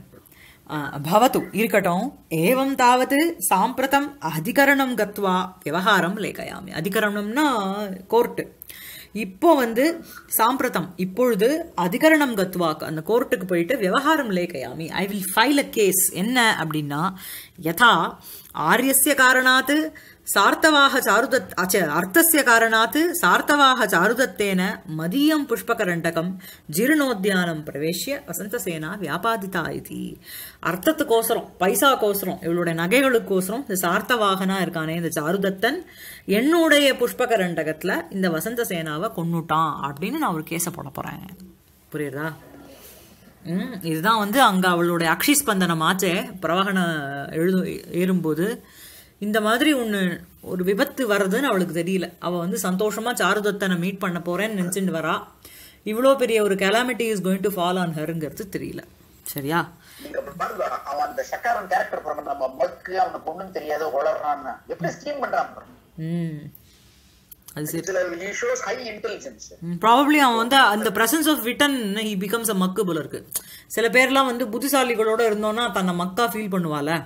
Speaker 1: भवतु இருக்கட்டும் ஏவம் தாவது சாம்பிரதம் அதிகரணம் கத்வா விவகாரம் லேகயாமி அதிகரணம்னா கோர்ட்டு இப்போ வந்து சாம்பிரதம் இப்பொழுது அதிகரணம் கத்வா அந்த கோர்ட்டுக்கு போயிட்டு விவகாரம் லேகயாமி I will file a case என்ன அப்படின்னா யதா ஆரியஸ்ய காரணாத் சார்த்தவாக சாருதத் அச்ச அர்த்தஸ்ய காரணாத் சார்த்தவாக சாருதத்தேன மதியம் புஷ்பகரண்டகம் ஜீர்ணோத்தியானம் பிரவேசிய வசந்தசேனா வியாபாதிதா இது அர்த்தத்துக்கோசரம் பைசாக்கோசரம் இவளுடைய நகைகளுக்கோசரம் இந்த சார்த்தவாகனா இருக்கானே இந்த சாருதத்தன் என்னுடைய புஷ்பகரண்டகத்துல இந்த வசந்த சேனாவை கொன்னுட்டான் அப்படின்னு நான் ஒரு கேஸை போட போறேன் புரியுதா ம் இதுதான் வந்து அங்க அவளுடைய அக்ஷி ஸ்பந்தனம் ஆச்சே பிரவாகன எழுது ஏறும்போது இந்த மாதிரி ஒன்று ஒரு விபத்து வர்றதுன்னு அவளுக்கு தெரியல அவள் வந்து சந்தோஷமா சாருதத்தனை மீட் பண்ண போறேன்னு நினச்சிட்டு வரா இவ்வளோ பெரிய ஒரு calamity is going to fall on ஹருங்கிறது தெரியல சரியா
Speaker 2: நீங்க பாருங்க அவன் அந்த சக்காரன் கேரக்டர் பாருங்க நம்ம மக்கு அவனுக்கு ஒண்ணும் தெரியாத உளறான்னு எப்படி ஸ்கீம் பண்றான் பாருங்க
Speaker 1: ம் அது சரி
Speaker 2: இதுல he shows high intelligence
Speaker 1: probably அவன் வந்து அந்த பிரசன்ஸ் ஆஃப் விட்டன் ஹி பிகம்ஸ் அ மக்கு போல இருக்கு சில பேர்லாம் வந்து புத்திசாலிகளோட இருந்தோன்னா தன்னை மக்கா ஃபீல் பண்ணுவால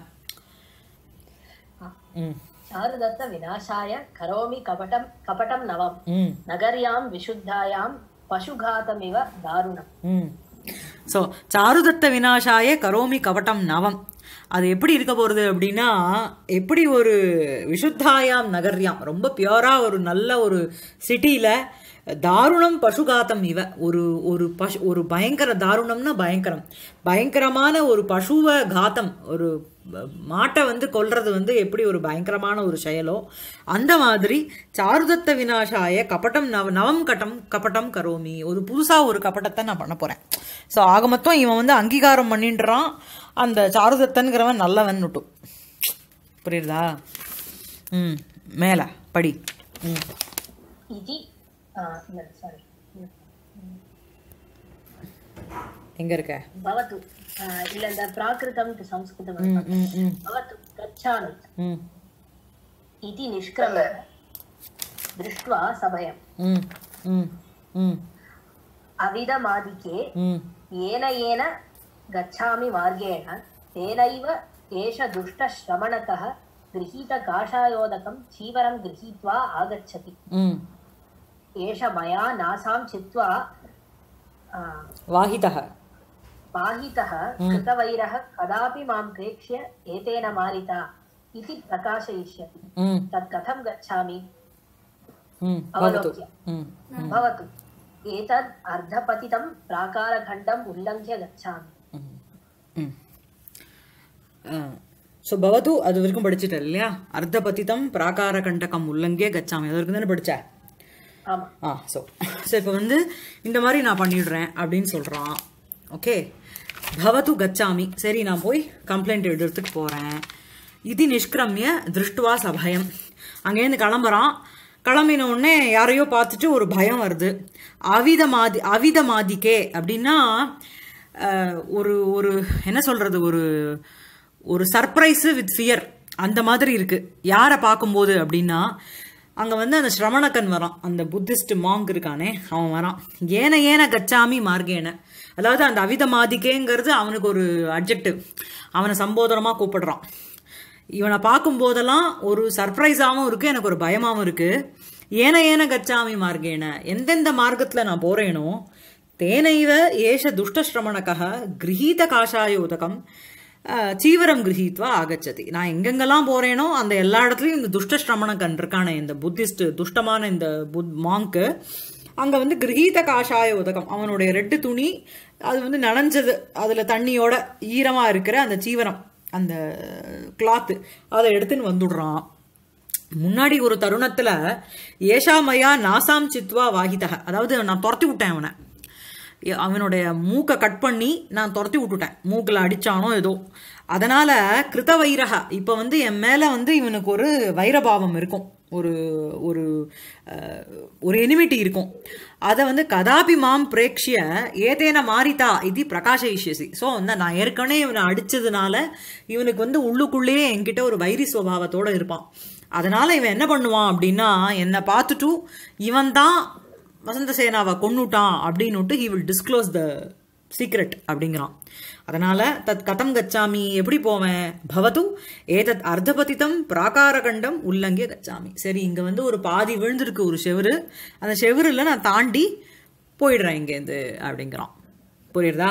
Speaker 1: ம்
Speaker 4: चारुदत्त विनाशाय करोमि कपटं कपटं नवं
Speaker 1: ம்
Speaker 4: नगर्यां विशुद्धायां पशुघातमिव दारुणम्
Speaker 1: ம் ஸோ சாருதத்த வினாசாய கரோமி கவட்டம் நவம் அது எப்படி இருக்க போகிறது அப்படின்னா எப்படி ஒரு விஷுத்தாயாம் நகர்யாம் ரொம்ப பியூரா ஒரு நல்ல ஒரு சிட்டியில் தாருணம் பசுகாத்தம் இவ ஒரு ஒரு பசு ஒரு பயங்கர தாருணம்னா பயங்கரம் பயங்கரமான ஒரு பசுவை காத்தம் ஒரு ப- மாட்டை வந்து கொல்றது வந்து எப்படி ஒரு பயங்கரமான ஒரு செயலோ அந்த மாதிரி சாருதத்த வினாசாய கபட்டம் நவ நவம் கட்டம் கபட்டம் கரோமி ஒரு புதுசாக ஒரு கபட்டத்தை நான் பண்ண போகிறேன் ஸோ ஆக மொத்தம் இவன் வந்து அங்கீகாரம் பண்ணின்றான் அந்த சாருதத்தன்கிறவன் நல்லவன் விட்டும் புரியுதா ம் மேலே படி ம்
Speaker 4: इति सारी
Speaker 1: எங்கே இருக்க
Speaker 4: भवतु आ, इल्ल இந்த प्राकृतं संस्कृतं
Speaker 1: ம் ம் ம்
Speaker 4: भवतु गच्छामि
Speaker 1: ம்
Speaker 4: इति निष्क्रम्य दृष्ट्वा सभयम्
Speaker 1: ம் ம் ம்
Speaker 4: अविदमादिके
Speaker 1: ம்
Speaker 4: येन येन गच्छामि मार्गेण तेनैव एष दुष्टश्रमणकः गृहीतकाषायोदकं चीवरं गृहीत्वा आगच्छति
Speaker 1: ம்
Speaker 4: एष मया नासां चित्वा आ,
Speaker 1: வாஹிதः
Speaker 4: बाहितः कृतवैरः कदापि मां प्रेक्ष्य एतेन मारिता इति प्रकाशयिष्यति
Speaker 1: ம்
Speaker 4: तत् कथं गच्छामि
Speaker 1: ம் भवतु
Speaker 4: अवलोक्य
Speaker 1: ம்
Speaker 4: भवतु एतद् अर्धपतितं प्राकारखण्डम् उल्लङ्घ्य गच्छामि
Speaker 1: ஸோ பவத்து அது வரைக்கும் படிச்சுட்டேன் இல்லையா அர்த்தபதிதம் பிராகார கண்டகம் உல்லங்கிய கச்சாமி அது வரைக்கும் தானே படிச்ச
Speaker 4: ஆமா
Speaker 1: ஆ ஸோ ஸோ இப்போ வந்து இந்த மாதிரி நான் பண்ணிடுறேன் அப்படின்னு சொல்கிறான் ஓகே பவத்து கச்சாமி சரி நான் போய் கம்ப்ளைண்ட் எழுதுறதுக்கு போகிறேன் இது நிஷ்கிரமிய திருஷ்டுவா சபயம் அங்கேருந்து கிளம்புறான் கிளம்பின உடனே யாரையோ பார்த்துட்டு ஒரு பயம் வருது அவித மாதி அவித மாதிக்கே அப்படின்னா அஹ், ஒரு ஒரு என்ன சொல்றது ஒரு ஒரு சர்ப்ரைஸு வித் ஃபியர் அந்த மாதிரி இருக்கு யாரை பார்க்கும்போது அப்படின்னா அங்க வந்து அந்த ஸ்ரவணக்கன் வரான் அந்த புத்திஸ்ட் மாங்க் இருக்கானே அவன் வரான் ஏன ஏன கச்சாமி மார்கேன அதாவது அந்த அவித மாதிக்கேங்கிறது அவனுக்கு ஒரு அப்ஜெக்டிவ் அவனை சம்போதனமா கூப்பிடுறான் இவனை பார்க்கும்போதெல்லாம் ஒரு சர்ப்ரைஸாகவும் இருக்கு எனக்கு ஒரு பயமாகவும் இருக்கு ஏன ஏன கச்சாமி மார்கேன எந்தெந்த மார்க்கத்துல நான் போறேனோ தேனைவ ஏஷ துஷ்டஸ்ரமணக்கः கிரகீத காஷாயோதகம் அஹ், சீவரம் கிரகித்வா ஆகச்சதி நான் எங்கெங்கெல்லாம் போறேனோ அந்த எல்லா இடத்துலயும் இந்த துஷ்ட ஸ்ரமணக்கன் இருக்கானே இந்த புத்திஸ்ட் துஷ்டமான இந்த புத் மாங்க்கு அங்க வந்து கிரகீத காஷாய உதகம் அவனுடைய ரெட்டு துணி அது வந்து நனைஞ்சது அதுல தண்ணியோட ஈரமா இருக்கிற அந்த சீவரம் அந்த கிளாத்து அதை எடுத்துன்னு வந்துடுறான் முன்னாடி ஒரு தருணத்துல ஏஷாமயா நாசாம் சித்வா வாகிதக அதாவது நான் துரத்தி விட்டேன் அவனை எ- அவனுடைய மூக்கை கட் பண்ணி நான் துரத்தி விட்டுட்டேன் மூக்கில் அடிச்சானோ ஏதோ அதனால கிருத வைரக இப்போ வந்து என் மேல வந்து இவனுக்கு ஒரு வைரபாவம் இருக்கும் ஒரு ஒரு அஹ், ஒரு எனிமிட்டி இருக்கும் அதை வந்து கதாபி மாம் பிரேக்ஷிய ஏதேன மாறிதா இது பிரகாஷயிஷ்யசி ஸோ வந்து நான் ஏற்கனவே இவனை அடிச்சதுனால இவனுக்கு வந்து உள்ளுக்குள்ளேயே என்கிட்ட ஒரு வைரி சுபாவத்தோட இருப்பான் அதனால இவன் என்ன பண்ணுவான் அப்படின்னா என்னை பார்த்துட்டு இவன் தான் வசந்த சேனாவை கொன்னுட்டான் அப்படின்னுட்டு he will disclose the secret அப்படிங்கிறான் அதனால தத் கதம் கச்சாமி எப்படி போவேன் பவது ஏதத் அர்த்தபதிதம் பிராகாரகண்டம் உள்ளங்கிய கச்சாமி சரி இங்க வந்து ஒரு பாதி விழுந்திருக்கு ஒரு செவுரு அந்த செவுருல நான் தாண்டி போயிடுறேன் இங்கேருந்து அப்படிங்கிறான் புரியுறதா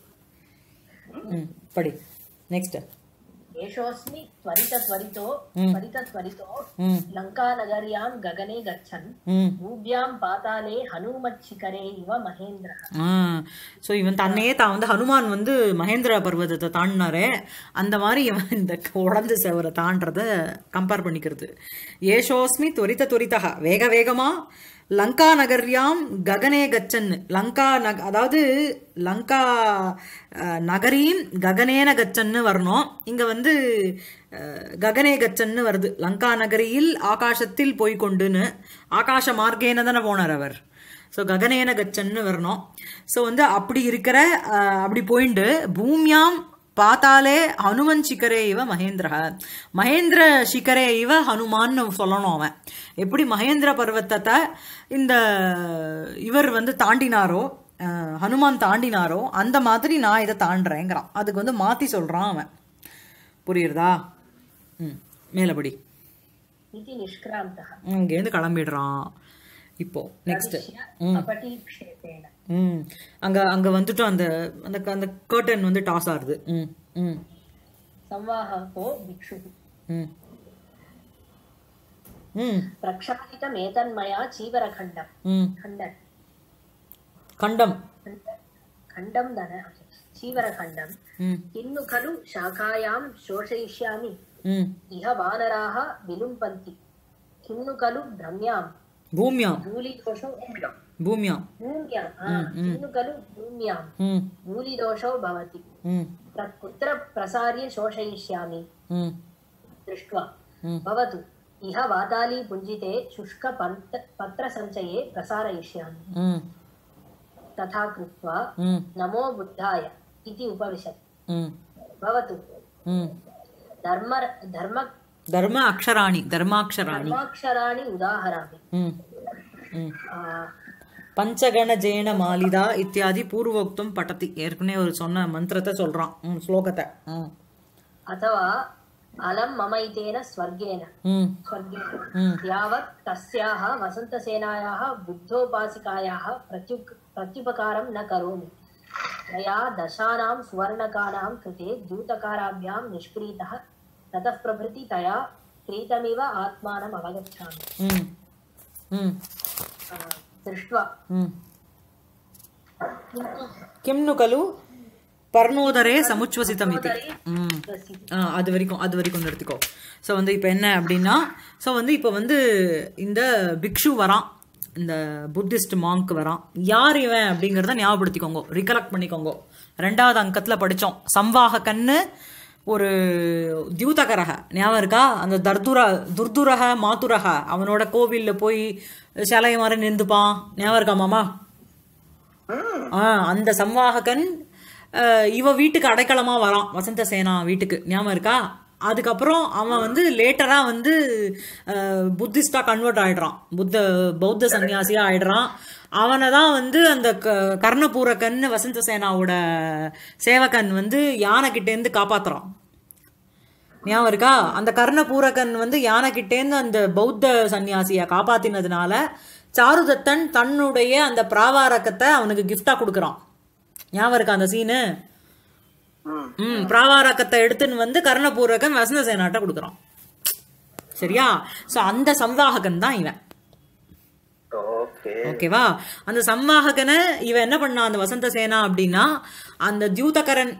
Speaker 1: ம் படி நெக்ஸ்ட்
Speaker 4: एषोऽस्मि त्वरितत्वरितो त्वरितत्वरितो
Speaker 1: ம்
Speaker 4: लङ्कानगर्यां गगने गच्छन्
Speaker 1: ம்
Speaker 4: भूभ्यां पाताले हनूमच्छिखरे इव महेन्द्रः
Speaker 1: ஸோ இவன் தன்னையே தான் வந்து ஹனுமான் வந்து மகேந்திர பர்வதத்தை தாண்டினாரே அந்த மாதிரி இவன் இந்த உடந்து செவரை தாண்டறத கம்பேர் பண்ணிக்கிறது ஏஷோஸ்மி துரித துரிதக வேக வேகமா லங்கா நகர்யாம் ககனே கச்சன் லங்கா நக அதாவது லங்கா அஹ், நகரீம் ககனேன கச்சன்னு வரணும் இங்க வந்து அஹ், ககனே கச்சன்னு வருது லங்கா நகரியில் ஆகாசத்தில் போய்க்கொண்டுன்னு ஆகாச மார்க்கேன தானே போனார் அவர் ஸோ ககனேன கச்சன்னு வரணும் ஸோ வந்து அப்படி இருக்கிற அஹ், அப்படி போயிண்டு பூமியாம் பார்த்தாலே ஹனுமன் சிக்கரே இவ மகேந்திர மகேந்திர சிக்கரே இவ ஹனுமான்னு சொல்லணும் அவன் எப்படி மகேந்திர பர்வத்தத்தை இந்த இவர் வந்து தாண்டினாரோ அஹ், ஹனுமான் தாண்டினாரோ அந்த மாதிரி நான் இதை தாண்டுறேங்கிறான் அதுக்கு வந்து மாத்தி சொல்றான் அவன் புரியுறதா ம் மேலபடி
Speaker 4: इति निष्क्रान्तः
Speaker 1: இங்கேருந்து கிளம்பிடுறான் இப்போ நெக்ஸ்ட்
Speaker 4: अपटीक्षेपेण
Speaker 1: ம் அங்க அங்க வந்துட்டு அந்த அந்த அந்த கர்டன் வந்து டாஸ் ஆகுது ம் ம்
Speaker 4: संवाहको भिक्षुः
Speaker 1: ம் ம்
Speaker 4: प्रक्षालितमेतन्मया चीवरखण्डम्
Speaker 1: ம்
Speaker 4: खण्डन्
Speaker 1: கண்டம்
Speaker 4: खण्डं धन चीवरखण्डम्
Speaker 1: ம்
Speaker 4: किन्नु खलु शाखायां शोषयिष्यामि
Speaker 1: ம்
Speaker 4: इह वानराः विलुम्पन्ति किन्नु खलु भ्रम्यां
Speaker 1: பூமியாம்
Speaker 4: धूलिदोषो
Speaker 1: பூமியாம்
Speaker 4: भूम्यां हा, किन्नु खलु भूम्यां
Speaker 1: ம்
Speaker 4: धूलिदोषो भवति
Speaker 1: ம்
Speaker 4: तत् कुत्र प्रसार्य शोषयिष्यामि
Speaker 1: ம்
Speaker 4: दृष्ट्वा
Speaker 1: Hmm.
Speaker 4: भवतु इह वातालीपुञ्जिते शुष्कपन्त पत्रसञ्चये प्रसारयिष्यामि
Speaker 1: ம்
Speaker 4: तथा कृत्वा
Speaker 1: ம்
Speaker 4: नमो बुद्धाय इति उपविशत्
Speaker 1: ம்
Speaker 4: भवतु
Speaker 1: ம்
Speaker 4: धर्म धर्म
Speaker 1: தர்ம அக்ஷராணி தர்மாக்ஷராணி
Speaker 4: धर्माक्षराणि उदाहरामि
Speaker 1: ம் ம்
Speaker 4: आ,
Speaker 1: பஞ்சகண ஜேன மாலிதா இத்தியாதி பூர்வோக்தம் பட்டதி ஏற்கனவே ஒரு சொன்ன மந்திரத்தை சொல்றான் ம் ஸ்லோகத்தை ம்
Speaker 4: अथवा अलं ममैतेन स्वर्गेण
Speaker 1: ம்
Speaker 4: स्वर्गेण
Speaker 1: ம்
Speaker 4: यावत् तस्याः वसन्तसेनायाः बुद्धोपासिकायाः प्रत्युक् प्रत्युपकारं न करोमि मया दशानां सुवर्णकानां कृते द्यूतकाराभ्यां निष्क्रीतः ततः प्रभृति तया क्रीतमिव आत्मानम् अवगच्छामि
Speaker 1: ம் ம்
Speaker 4: आ, दृष्ट्वा
Speaker 1: ம் கிம் நு கலு பர்ணோதரே சமுச்சுவசிதம் இது ம்
Speaker 4: प्रसिद्धि
Speaker 1: ஆ, அது வரைக்கும் அது வரைக்கும் எடுத்துக்கோ ஸோ வந்து இப்போ என்ன அப்படின்னா ஸோ வந்து இப்போ வந்து இந்த பிக்ஷு வரான் இந்த புத்திஸ்ட் மாங்க் வரான் யார் இவன் அப்படிங்கிறத ஞாபகப்படுத்திக்கோங்க ரிகலெக்ட் பண்ணிக்கோங்க ரெண்டாவது அங்கத்தில் படித்தோம் சம்வாக கண்ணு ஒரு தியூதகரக ஞாபகம் இருக்கா அந்த தர்துர துர்துரக மாத்துரக அவனோட கோவில்ல போய் சிலை மாதிரி நின்றுப்பான் ஞாபகம் இருக்கா மாமா ஆ அந்த சம்வாககன் அஹ், இவ வீட்டுக்கு அடைக்கலமா வரான் வசந்த சேனா வீட்டுக்கு ஞாபகம் இருக்கா அதுக்கப்புறம் அவன் வந்து லேட்டரா வந்து புத்திஸ்டா கன்வெர்ட் ஆயிடுறான் புத்த பௌத்த சன்னியாசியா ஆயிடுறான் அவனை தான் வந்து அந்த க கர்ணபூரகன் வசந்த சேனாவோட சேவகன் வந்து யானை கிட்டேருந்து காப்பாத்துறான் ஞாபகம் இருக்கா அந்த கர்ணபூரகன் வந்து யானைக்கிட்டேருந்து அந்த பௌத்த சன்னியாசியை காப்பாத்தினதுனால சாருதத்தன் தன்னுடைய அந்த பிராவாரக்கத்தை அவனுக்கு gift-ஆ கொடுக்குறான் ஞாபகம் இருக்கா அந்த சீனு ம் பிராவாரக்கத்தை எடுத்துன்னு வந்து கர்ணபூரகன் வசந்த சேனாட்ட கொடுக்குறான் சரியா சோ அந்த சம்வாககன் தான் இவன்
Speaker 2: ஓகே
Speaker 1: ஓகேவா அந்த சம்வாககனை இவன் என்ன பண்ணான் அந்த வசந்த சேனா அப்படின்னா அந்த தியூதகரன்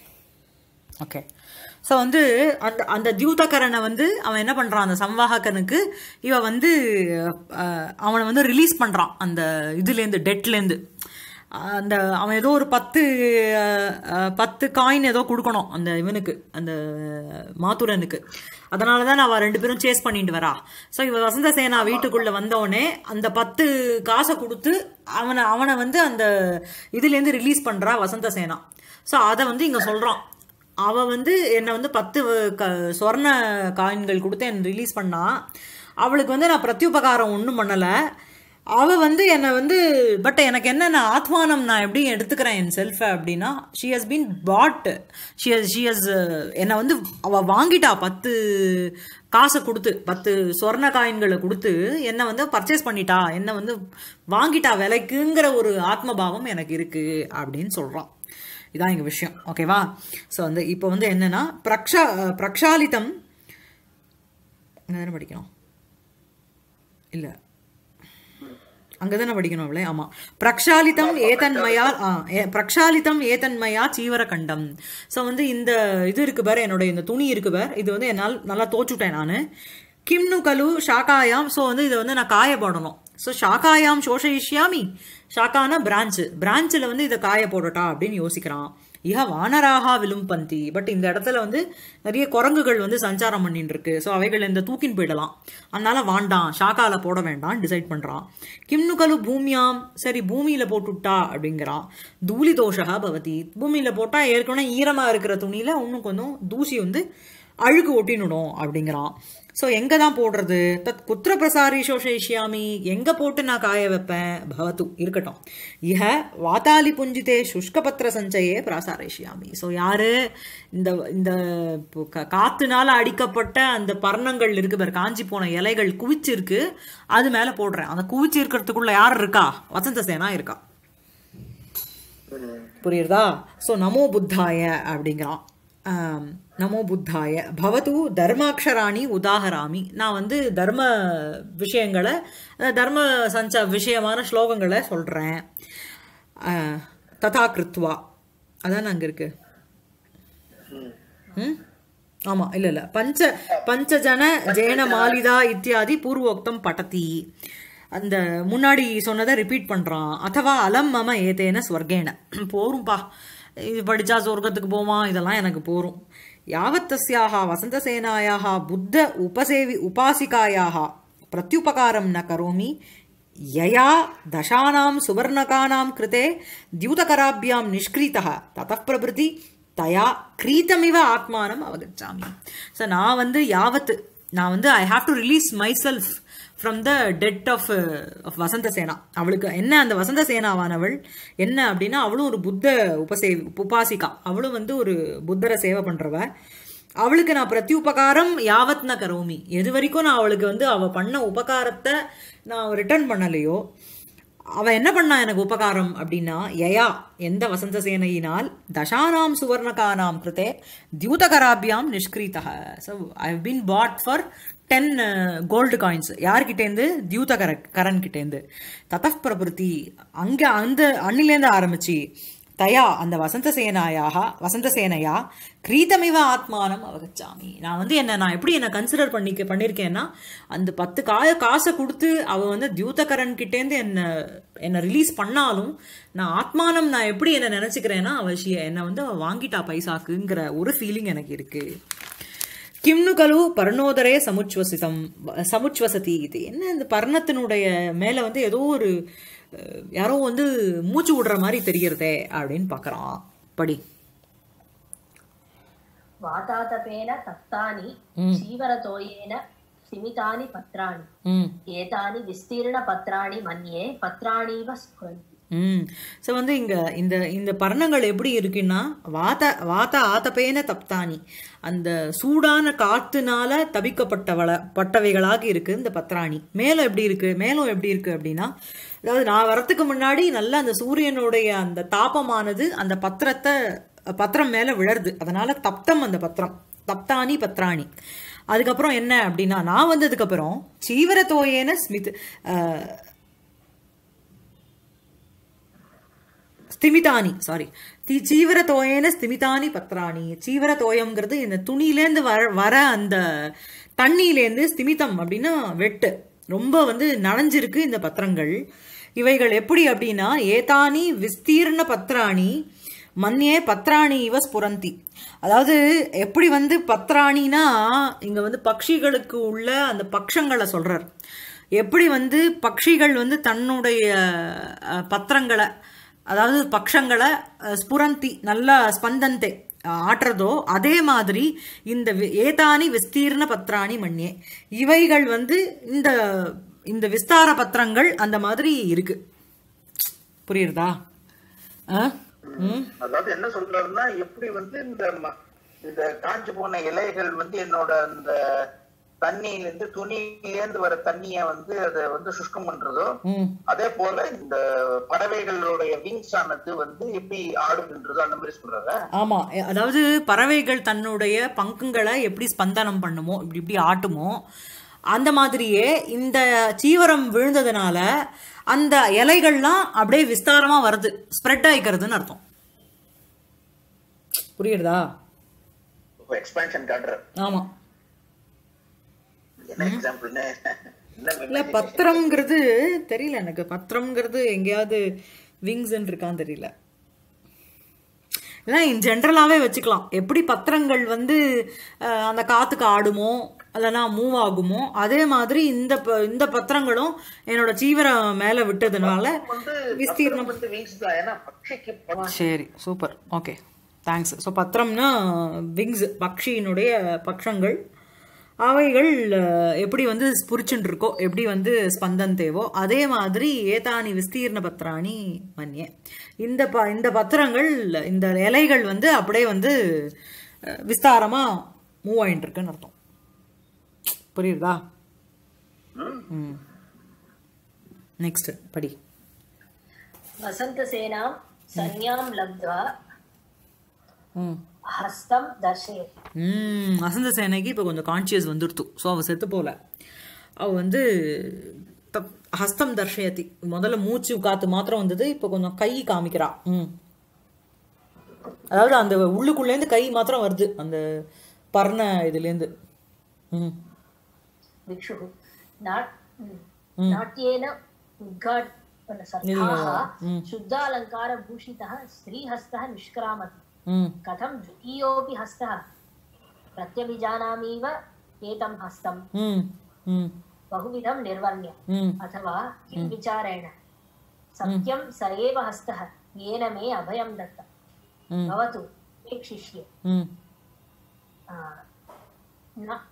Speaker 1: ஓகே ஸோ வந்து அந்த அந்த தியூதகரனை வந்து அவன் என்ன பண்ணுறான் அந்த சம்வாககனுக்கு இவன் வந்து அஹ், அவனை வந்து ரிலீஸ் பண்ணுறான் அந்த இதுலேருந்து டெட்லேருந்து அந்த அவன் ஏதோ ஒரு பத்து அஹ், அஹ், பத்து காயின் ஏதோ கொடுக்கணும் அந்த இவனுக்கு அந்த மாத்துரனுக்கு அதனால தான் அவன் ரெண்டு பேரும் சேஸ் பண்ணிட்டு வரா ஸோ இவ வசந்த சேனா வீட்டுக்குள்ள வந்தோடனே அந்த பத்து காசை கொடுத்து அவனை அவனை வந்து அந்த இதுலேருந்து ரிலீஸ் பண்றா வசந்த சேனா ஸோ அதை வந்து இங்க சொல்றான் அவ வந்து என்னை வந்து பத்து க சொர்ண காயின்கள் கொடுத்து என்னை ரிலீஸ் பண்ணா அவளுக்கு வந்து நான் பிரத்யுபகாரம் ஒன்றும் பண்ணலை அவ வந்து என்னை வந்து பட் எனக்கு என்ன நான் ஆத்மானம் நான் எப்படி எடுத்துக்கிறேன் என் செல்ஃபை அப்படின்னா she has been bought she has she has என்னை வந்து அவ வாங்கிட்டா பத்து காசை கொடுத்து பத்து சொர்ண காயின்களை கொடுத்து என்னை வந்து பர்ச்சேஸ் பண்ணிட்டா என்னை வந்து வாங்கிட்டா விலைக்குங்கிற ஒரு ஆத்மபாவம் எனக்கு இருக்கு அப்படின்னு சொல்றான் இதான் எங்க விஷயம் ஓகேவா ஸோ வந்து இப்போ வந்து என்னன்னா பிரக்ஷா பிரக்ஷாலிதம் அங்கே தானே படிக்கணும் இல்லை அங்கதானே படிக்கணும் அவளே ஆமா பிரக்ஷாலிதம் ஏதன்மயா ஆ, ஏ- பிரக்ஷாலிதம் ஏதன்மயா சீவரகண்டம் ஸோ வந்து இந்த இது இருக்கு பாரு என்னோட இந்த துணி இருக்கு பார் இது வந்து என்னால் நல்லா தோச்சுட்டேன் நான் கிம்னு கலு ஷாக்காயாம் ஸோ வந்து இதை வந்து நான் காய போடணும் ஸோ ஷாக்காயாம் சோஷயிஷ்யாமி ஷாக்கான பிரான்ச்சு பிரான்ச்சில் வந்து இதை காய போடட்டா அப்படின்னு யோசிக்கிறான் இஹ வானராகா விலும்பந்தி பட் இந்த இடத்துல வந்து நிறைய குரங்குகள் வந்து சஞ்சாரம் பண்ணிட்டு இருக்கு ஸோ அவைகள் இந்த தூக்கின் போயிடலாம் அதனால வாண்டாம் ஷாக்கால போட வேண்டாம் டிசைட் பண்றான் கிம்னு கலு பூமியாம் சரி பூமியில போட்டுட்டா அப்படிங்கிறான் தூளி தோஷகா பவதி பூமியில போட்டா ஏற்கனவே ஈரமா இருக்கிற துணியில இன்னும் கொஞ்சம் தூசி வந்து அழுக்கு ஒட்டினுடும் அப்படிங்கிறான் ஸோ எங்க தான் போடுறது தத் குத்திர பிரசாரி சோஷயிஷ்யாமி எங்க போட்டு நான் காய வைப்பேன் பவத்து இருக்கட்டும் இஹ வாத்தாலி புஞ்சிதே சுஷ்கபத்திர சஞ்சயே பிரசாரிஷ்யாமி ஸோ யாரு இந்த இந்த இப்போ கா- காத்துனால அடிக்கப்பட்ட அந்த பர்ணங்கள் இருக்கு பாரு காஞ்சி போன இலைகள் குவிச்சு இருக்கு அது மேல போடுறேன் அந்த குவிச்சு இருக்கிறதுக்குள்ள யார் இருக்கா வசந்த சேனா இருக்கா புரியுறதா ஸோ நமோ புத்தாய அப்படிங்கிறான் ஆம், நமோ புத்தாய பவது தர்மாட்சராணி உதாகராமி நான் வந்து தர்ம விஷயங்களை அஹ், தர்ம சஞ்ச விஷயமான ஸ்லோகங்களை சொல்கிறேன் ததா கிருத்வா அதான் அங்கே இருக்கு ம் ஆமா இல்ல இல்ல பஞ்ச பஞ்சஜன ஜெயன மாலிதா இத்தியாதி பூர்வோக்தம் படதி அந்த முன்னாடி சொன்னதை ரிப்பீட் பண்றான் அதவா அலம் மம ஏதேன ஸ்வர்கேன போரும்பா இது படிச்சா சொர்க்கத்துக்கு போமா இதெல்லாம் எனக்கு போரும் யாவத்தஸ்யாக வசந்தசேனாயாக புத்த உபசேவி உபாசிகாயாக பிரத்யுபகாரம் ந கரோமி யயா தசானாம் சுவர்ணகானாம் கிருதே தியூதகராபியாம் நிஷ்கிரீதः தतः பிரபிருதி தயா கிரீத்தமிவ ஆத்மானம் அவகச்சாமி ஸோ நான் வந்து யாவத்து நான் வந்து I have to release my self from the debt of of Vasantasena அவளுக்கு என்ன அந்த வசந்த சேனாவானவள் என்ன அப்படின்னா அவளும் ஒரு புத்த உபசே உபாசிகா அவளும் வந்து ஒரு புத்தரை சேவை பண்றவ அவளுக்கு நான் பிரத்யுபகாரம் யாவத் ந கரோமி எது வரைக்கும் நான் அவளுக்கு வந்து அவ பண்ண உபகாரத்தை நான் ரிட்டர்ன் பண்ணலையோ அவ என்ன பண்ணா எனக்கு உபகாரம் அப்படின்னா யயா எந்த வசந்த சேனையினால் தசானாம் சுவர்ணகானாம் கிருதே தியூதகராபியாம் நிஷ்கிரீதக so I have been bought for ten gold coins யார்கிட்டேருந்து தியூதகர கரன் கிட்டேருந்து ததப் பிரபுத்தி அங்கே அந்த அன்னிலேருந்து ஆரம்பிச்சு தயா அந்த வசந்தசேனாயாக வசந்தசேனையா கிரீதமிவ ஆத்மானம் அவகச்சாமி நான் வந்து என்ன நான் எப்படி என்ன கன்சிடர் பண்ணிக்க பண்ணியிருக்கேன்னா அந்த பத்து காய காசை கொடுத்து அவ வந்து தியூதகரன் கிட்டேருந்து என்ன என்னை ரிலீஸ் பண்ணாலும் நான் ஆத்மானம் நான் எப்படி என்ன நினச்சிக்கிறேன்னா அவசியம் என்னை வந்து அவ வாங்கிட்டா பைசாக்குங்கிற ஒரு ஃபீலிங் எனக்கு இருக்கு கிம்னு கலு பர்ணோதரே சமுச்சுவசிதம் சமுச்சுவசதி இது என்ன இந்த பர்ணத்தினுடைய மேலே வந்து ஏதோ ஒரு அஹ், யாரோ வந்து மூச்சு விடுற மாதிரி தெரியறதே அப்படின்னு பார்க்கறான் படி
Speaker 4: वातातपेन तप्तानि चीवरतोयेन स्तिमितानि पत्राणि
Speaker 1: ம்
Speaker 4: एतानि विस्तीर्णपत्राणि मन्ये पत्राणीव स्फुरन्ति
Speaker 1: ம் ஸோ வந்து இங்க இந்த இந்த பர்ணங்கள் எப்படி இருக்குன்னா வாத வாத ஆத்தப்பேன தப்தானி அந்த சூடான காத்துனால தபிக்கப்பட்டவள பட்டவைகளாக இருக்கு இந்த பத்ராணி மேலும் எப்படி இருக்கு மேலும் எப்படி இருக்கு அப்படின்னா அதாவது நான் வரத்துக்கு முன்னாடி நல்ல அந்த சூரியனுடைய அந்த தாபமானது அந்த பத்திரத்தை பத்திரம் மேல விழருது அதனால தப்தம் அந்த பத்திரம் தப்தானி பத்ராணி அதுக்கப்புறம் என்ன அப்படின்னா நான் வந்ததுக்கப்புறம் சீவரத்தோயேன ஸ்மித் அஹ், ஸ்திமிதானி சாரி தி சீவரத்தோயேன ஸ்திமிதானி பத்ராணி சீவரத்தோயம்ங்கிறது இந்த துணியிலேருந்து வர வர அந்த தண்ணியிலேருந்து ஸ்திமிதம் அப்படின்னா வெட்டு ரொம்ப வந்து நனைஞ்சிருக்கு இந்த பத்திரங்கள் இவைகள் எப்படி அப்படின்னா ஏதானி விஸ்தீர்ண பத்ராணி மன்னியே பத்ராணி இவ ஸ்புரந்தி அதாவது எப்படி வந்து பத்ராணினா இங்க வந்து பட்சிகளுக்கு உள்ள அந்த பக்ஷங்களை சொல்றார் எப்படி வந்து பட்சிகள் வந்து தன்னுடைய அஹ், பத்திரங்களை அதாவது பக்ஷங்களை அஹ், ஸ்புரந்தி நல்லா ஸ்பந்தந்தே அஹ், ஆட்டுறதோ அதே மாதிரி இந்த வி- ஏதானி விஸ்தீர்ண பத்ராணி மண்யே இவைகள் வந்து இந்த இந்த விஸ்தார பத்திரங்கள் அந்த மாதிரி இருக்கு புரியுறதா ஆ ம்
Speaker 2: அதாவது என்ன சொல்றாருன்னா எப்படி வந்து இந்த ம- இந்த காஞ்சு போன இலைகள் வந்து என்னோட அந்த தண்ணியில இருந்து துணியிலேருந்து வர தண்ணிய வந்து அதை வந்து சுஷ்கம் பண்றதோ
Speaker 1: ம்
Speaker 2: அதே போல இந்த பறவைகளுடைய விங்ஸ் ஆனது வந்து எப்படி ஆடுகின்றதோ அந்த மாதிரி சொல்றாங்க
Speaker 1: ஆமா எ- அதாவது பறவைகள் தன்னுடைய பங்குங்களை எப்படி ஸ்பந்தனம் பண்ணுமோ இப்படி இப்படி ஆட்டுமோ அந்த மாதிரியே இந்த சீவரம் விழுந்ததுனால அந்த இலைகள்லாம் அப்படியே விஸ்தாரமா வருது ஸ்ப்ரெட் ஆயிக்கிறதுன்னு அர்த்தம் புரியுறதா
Speaker 2: எக்ஸ்பான்ஷன் காட்டுறாரு
Speaker 1: ஆமா
Speaker 2: என்ன எக்ஸாம்பிள்னு என்ன
Speaker 1: இல்ல பத்திரம்ங்கிறது தெரியல எனக்கு பத்திரம்ங்கிறது எங்கேயாவது விங்ஸ்ன்னு இருக்கான்னு தெரியல இல்லை இன் ஜென்ரலாகவே வச்சுக்கலாம் எப்படி பத்திரங்கள் வந்து அஹ், அந்த காத்துக்கு ஆடுமோ இல்லைன்னா மூவ் ஆகுமோ அதே மாதிரி இந்த ப- இந்த பத்திரங்களும் என்னோட சீவரம் மேலே விட்டதுனால
Speaker 2: வந்து
Speaker 1: விஸ்தீர்ணம்
Speaker 2: பத்திரம் வந்து விங்ஸ் தான் ஏன்னா பட்சிக்கு ப-
Speaker 1: சரி சூப்பர் ஓகே தேங்க்ஸ் ஸோ பத்திரம்னா விங்ஸ் பக்ஷியினுடைய பக்ஷங்கள் அவைகள் அஹ், எப்படி வந்து ஸ்புரிச்சுட்டு இருக்கோ எப்படி வந்து ஸ்பந்தன் தேவோ அதே மாதிரி ஏதானி விஸ்தீர்ண பத்திராணி மன்யே இந்த ப இந்த பத்திரங்கள் இந்த இலைகள் வந்து அப்படியே வந்து அஹ், விஸ்தாரமா மூவ் ஆயிட்டு இருக்குன்னு அர்த்தம் புரியுதா ம் நெக்ஸ்ட் படி
Speaker 4: वसन्तसेनां संज्ञां लब्ध्वा
Speaker 1: ம்
Speaker 4: हस्तं दर्शयति
Speaker 1: ம் வசந்த சேனைக்கு இப்போ கொஞ்சம் கான்சியஸ் வந்துடுத்து ஸோ அவள் செத்து போல அவள் வந்து தப் ஹஸ்தம் தர்ஷயத்தி முதல்ல மூச்சு காத்து மாத்திரம் வந்தது இப்போ கொஞ்சம் கை காமிக்கிறா ம் அதாவது அந்த உள்ளுக்குள்ளேருந்து கை மாத்திரம் வருது அந்த பர்ண இதுலேருந்து ம்
Speaker 4: भिक्षुः नाट् नाट्येन उद्घाट सत्ताः शुद्धालङ्कारभूषितः स्त्रीहस्तः निष्क्रामति
Speaker 1: ம்
Speaker 4: कथं द्वितीयोऽपि हस्तः प्रत्यभिजानामीव एतं हस्तं
Speaker 1: ம் ம்
Speaker 4: बहुविधं निर्वर्ण्य
Speaker 1: ம்
Speaker 4: अथवा किं विचारेण सत्यं स एव हस्तः येन मे अभयं दत्तं
Speaker 1: ம்
Speaker 4: भवतु प्रेक्षिष्ये
Speaker 1: ம்
Speaker 4: आ, न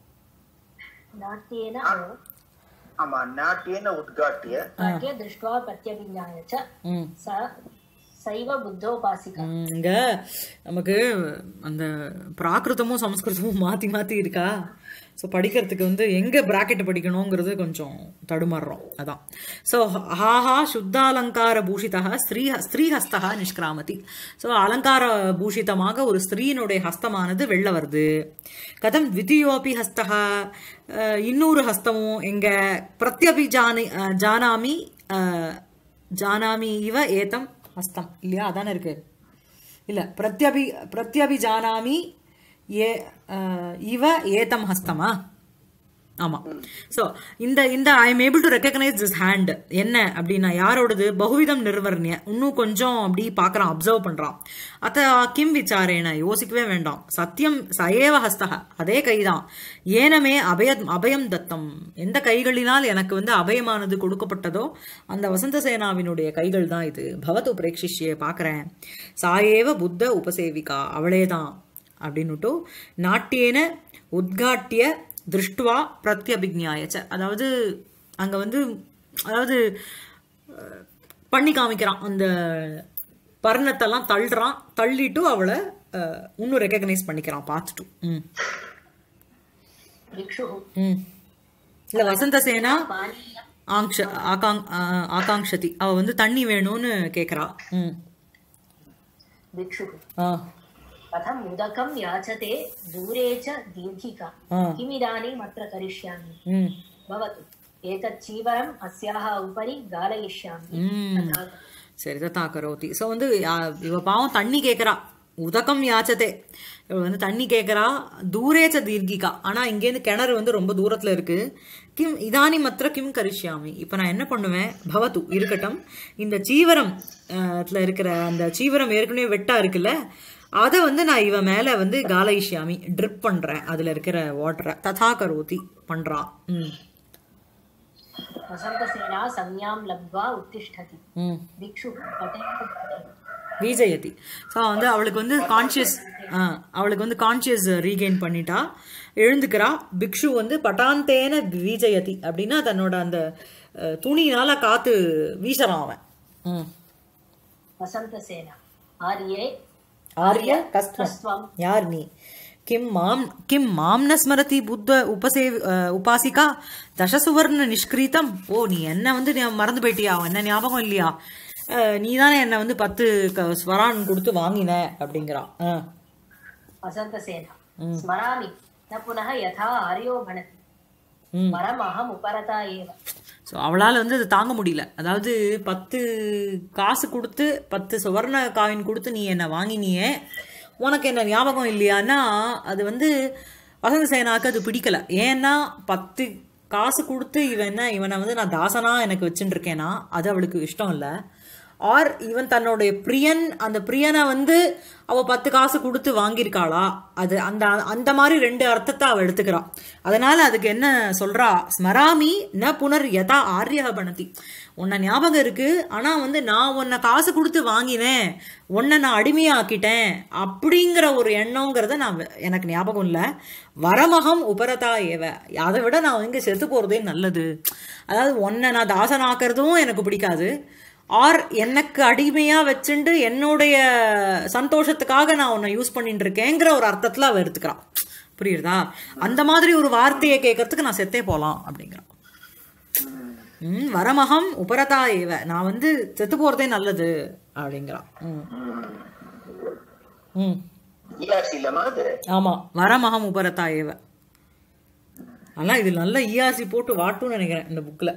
Speaker 4: नाट्येन
Speaker 2: ஆமா நாட்டியன உத்காட்டிய
Speaker 4: नाट्ये दृष्ट्वा प्रत्यभिज्ञाय च
Speaker 1: ம்
Speaker 4: स सैव बुद्धोपासिका
Speaker 1: ம், இங்க நமக்கு அந்த பிராகிருதமும் சமஸ்கிருதமும் மாத்தி மாத்தி இருக்கா ஸோ படிக்கிறதுக்கு வந்து எங்க பிராக்கெட் படிக்கணுங்கிறது கொஞ்சம் தடுமாறுறோம் அதான் ஸோ ஹாஹா சுத்தாலங்கார பூஷிதா ஸ்ரீ ஸ்ரீஹஸ்தா நிஷ்கிராமதி ஸோ அலங்கார பூஷிதமாக ஒரு ஸ்திரீனுடைய ஹஸ்தமானது வெளில வருது கதம் த்விதீயோபி ஹஸ்தா அஹ், இன்னொரு ஹஸ்தமும் எங்க பிரத்யபி ஜானி அஹ், ஜானாமி அஹ், ஜானாமி இவ ஏதம் ஹஸ்தம் இல்லையா அதானே இருக்கு இல்ல பிரத்யபி பிரத்யபிஜானாமி ஏ அஹ், இவ ஏதம் ஹஸ்தமா ஆமா சோ இந்த இந்த I am able to recognise this hand என்ன அப்படின்னா யாரோடது பகுவிதம் நிர்வர்ணிய இன்னும் கொஞ்சம் அப்படி பார்க்கறான் அப்சர்வ் பண்றான் அத்த கிம் விசாரேன யோசிக்கவே வேண்டாம் சத்தியம் சயேவ ஹஸ்தக அதே கைதான் ஏனமே அபய அபயம் தத்தம் எந்த கைகளினால் எனக்கு வந்து அபயமானது கொடுக்கப்பட்டதோ அந்த வசந்த சேனாவினுடைய கைகள் தான் இது பவத்து பிரேக்ஷிஷ்யே பார்க்கறேன் சாயேவ புத்த உபசேவிகா அவளே தான் அப்படின்னுட்டு நாட்டியேன உத்காட்டிய திருஷ்டுவா பிரத்யபிக்ஞாயச்ச அதாவது அங்க வந்து அதாவது அஹ், பண்ணி காமிக்கிறான் அந்த பர்ணத்தெல்லாம் தள்ளுறான் தள்ளிட்டு அவளை அஹ், இன்னும் ரெக்கக்னைஸ் பண்ணிக்கிறான் பார்த்துட்டு ம்
Speaker 4: भिक्षुः
Speaker 1: ம் இல்ல வசந்த சேனா
Speaker 4: पानीयम्
Speaker 1: ஆங்ஷ ஆகாங் ஆ- ஆகாங்ஷதி அவ வந்து தண்ணி வேணும்னு கேக்குறா ம்
Speaker 4: भिक्षुः
Speaker 1: ஆ
Speaker 4: कथम् उदकं याचते दूरे च दीर्घिका
Speaker 1: ஆ
Speaker 4: किमिदानीम् अत्र करिष्यामि
Speaker 1: ம்
Speaker 4: भवतु एतत् चीवरम् अस्याः उपरि गालयिष्यामि
Speaker 1: ம்
Speaker 4: तथा
Speaker 1: சரி தத்தா கரோதி ஸோ வந்து யா- இவ பாவம் தண்ணி கேட்குறா உதகம் யாச்சதே இவ வந்து தண்ணி கேட்குறா தூரேச்ச தீர்கிகா ஆனால் இங்கேருந்து கிணறு வந்து ரொம்ப தூரத்தில் இருக்கு கிம் இதானி மத்திர கிம் கரிஷ்யாமி இப்போ நான் என்ன பண்ணுவேன் பவத்து இருக்கட்டும் இந்த சீவரம் அஹ், த்துல இருக்கிற அந்த சீவரம் ஏற்கனவே வெட்டா இருக்குல்ல அதை வந்து நான் இவ மேலே வந்து காலயிஷ்யாமி ட்ரிப் பண்ணுறேன் அதில் இருக்கிற வாட்டரை ததா கரோதி பண்ணுறான் ம்
Speaker 4: वसन्तसेना संज्ञां लब्ध्वा उत्तिष्ठति
Speaker 1: ம்
Speaker 4: भिक्षुः पटेन पठति
Speaker 1: விஜயதி ஸோ வந்து அவளுக்கு வந்து கான்ஷியஸ் அவளுக்கு வந்து கான்ஷியஸ் ரீகெயின் பண்ணிட்டா எழுந்துக்கிறா பிக்ஷு வந்து பட்டாந்தேன விஜயதி அப்படின்னா தன்னோட அந்த அஹ், துணியினால காத்து வீசறான் அவன் ம்.
Speaker 4: वसन्तसेना आर्ये
Speaker 1: ஆரிய கஸ்துவம்
Speaker 4: कस्त्वं
Speaker 1: யார் நீ கிம் மாம் கிம் மாம் ந ஸ்மரதி புத்த உபசே அஹ், உபாசிகா தசசுவர்ண நிஷ்கிரீதம் ஓ நீ என்ன வந்து நீ மறந்து போயிட்டியா என்ன ஞாபகம் இல்லையா அஹ், நீ தானே என்ன வந்து பத்து க- ஸ்வரான் கொடுத்து வாங்கின அப்படிங்கிறான் ஆ
Speaker 4: वसन्तसेना स्मरामि न पुनः यथा आर्यो भणति परमहम् उपरता एव
Speaker 1: ஸோ அவளால் வந்து அது தாங்க முடியல அதாவது பத்து காசு கொடுத்து பத்து சுவர்ண காயின் கொடுத்து நீ என்னை வாங்கினியே உனக்கு என்ன ஞாபகம் இல்லையான்னா அது வந்து வசந்த சேனாக்கு அது பிடிக்கல ஏன்னா பத்து காசு கொடுத்து இவன் என்ன இவனை வந்து நான் தாசனா எனக்கு வச்சுட்டு இருக்கேனா அது அவளுக்கு இஷ்டம் இல்லை ஆர் இவன் தன்னுடைய பிரியன் அந்த பிரியனை வந்து அவ பத்து காசு கொடுத்து வாங்கியிருக்காளா அது அந்த அந்த மாதிரி ரெண்டு அர்த்தத்தை அவ எடுத்துக்கிறா அதனால அதுக்கு என்ன சொல்றா ஸ்மராமி ந புனர் யதா ஆரிய பணதி உன்னை ஞாபகம் இருக்கு ஆனா வந்து நான் உன்னை காசு கொடுத்து வாங்கினேன் உன்னை நான் அடிமையாக்கிட்டேன் அப்படிங்கிற ஒரு எண்ணங்கிறத நான் வெ- எனக்கு ஞாபகம் இல்லை வரமகம் உபரதா ஏவ அதை விட நான் இங்க செத்து போறதே நல்லது அதாவது உன்னை நான் தாசனாக்குறதும் எனக்கு பிடிக்காது ஆர் எனக்கு அடிமையா வச்சுண்டு என்னுடைய சந்தோஷத்துக்காக நான் உன்னை யூஸ் பண்ணிட்டு இருக்கேங்கிற ஒரு அர்த்தத்துல அவ எடுத்துக்கிறான் புரியுறதா அந்த மாதிரி ஒரு வார்த்தையை கேட்கறதுக்கு நான் செத்தே போலாம் அப்படிங்கிறான் ம் வரமகம் உபரதா ஏவ நான் வந்து செத்து போறதே நல்லது அப்படிங்கிறான் ம் ம்
Speaker 2: ஈலாசி இல்லமா அது
Speaker 1: ஆமா வரமகம் உபரதா ஏவ ஆனா இது நல்ல ஈயாசி போட்டு வாட்டும்னு நினைக்கிறேன் இந்த புக்ல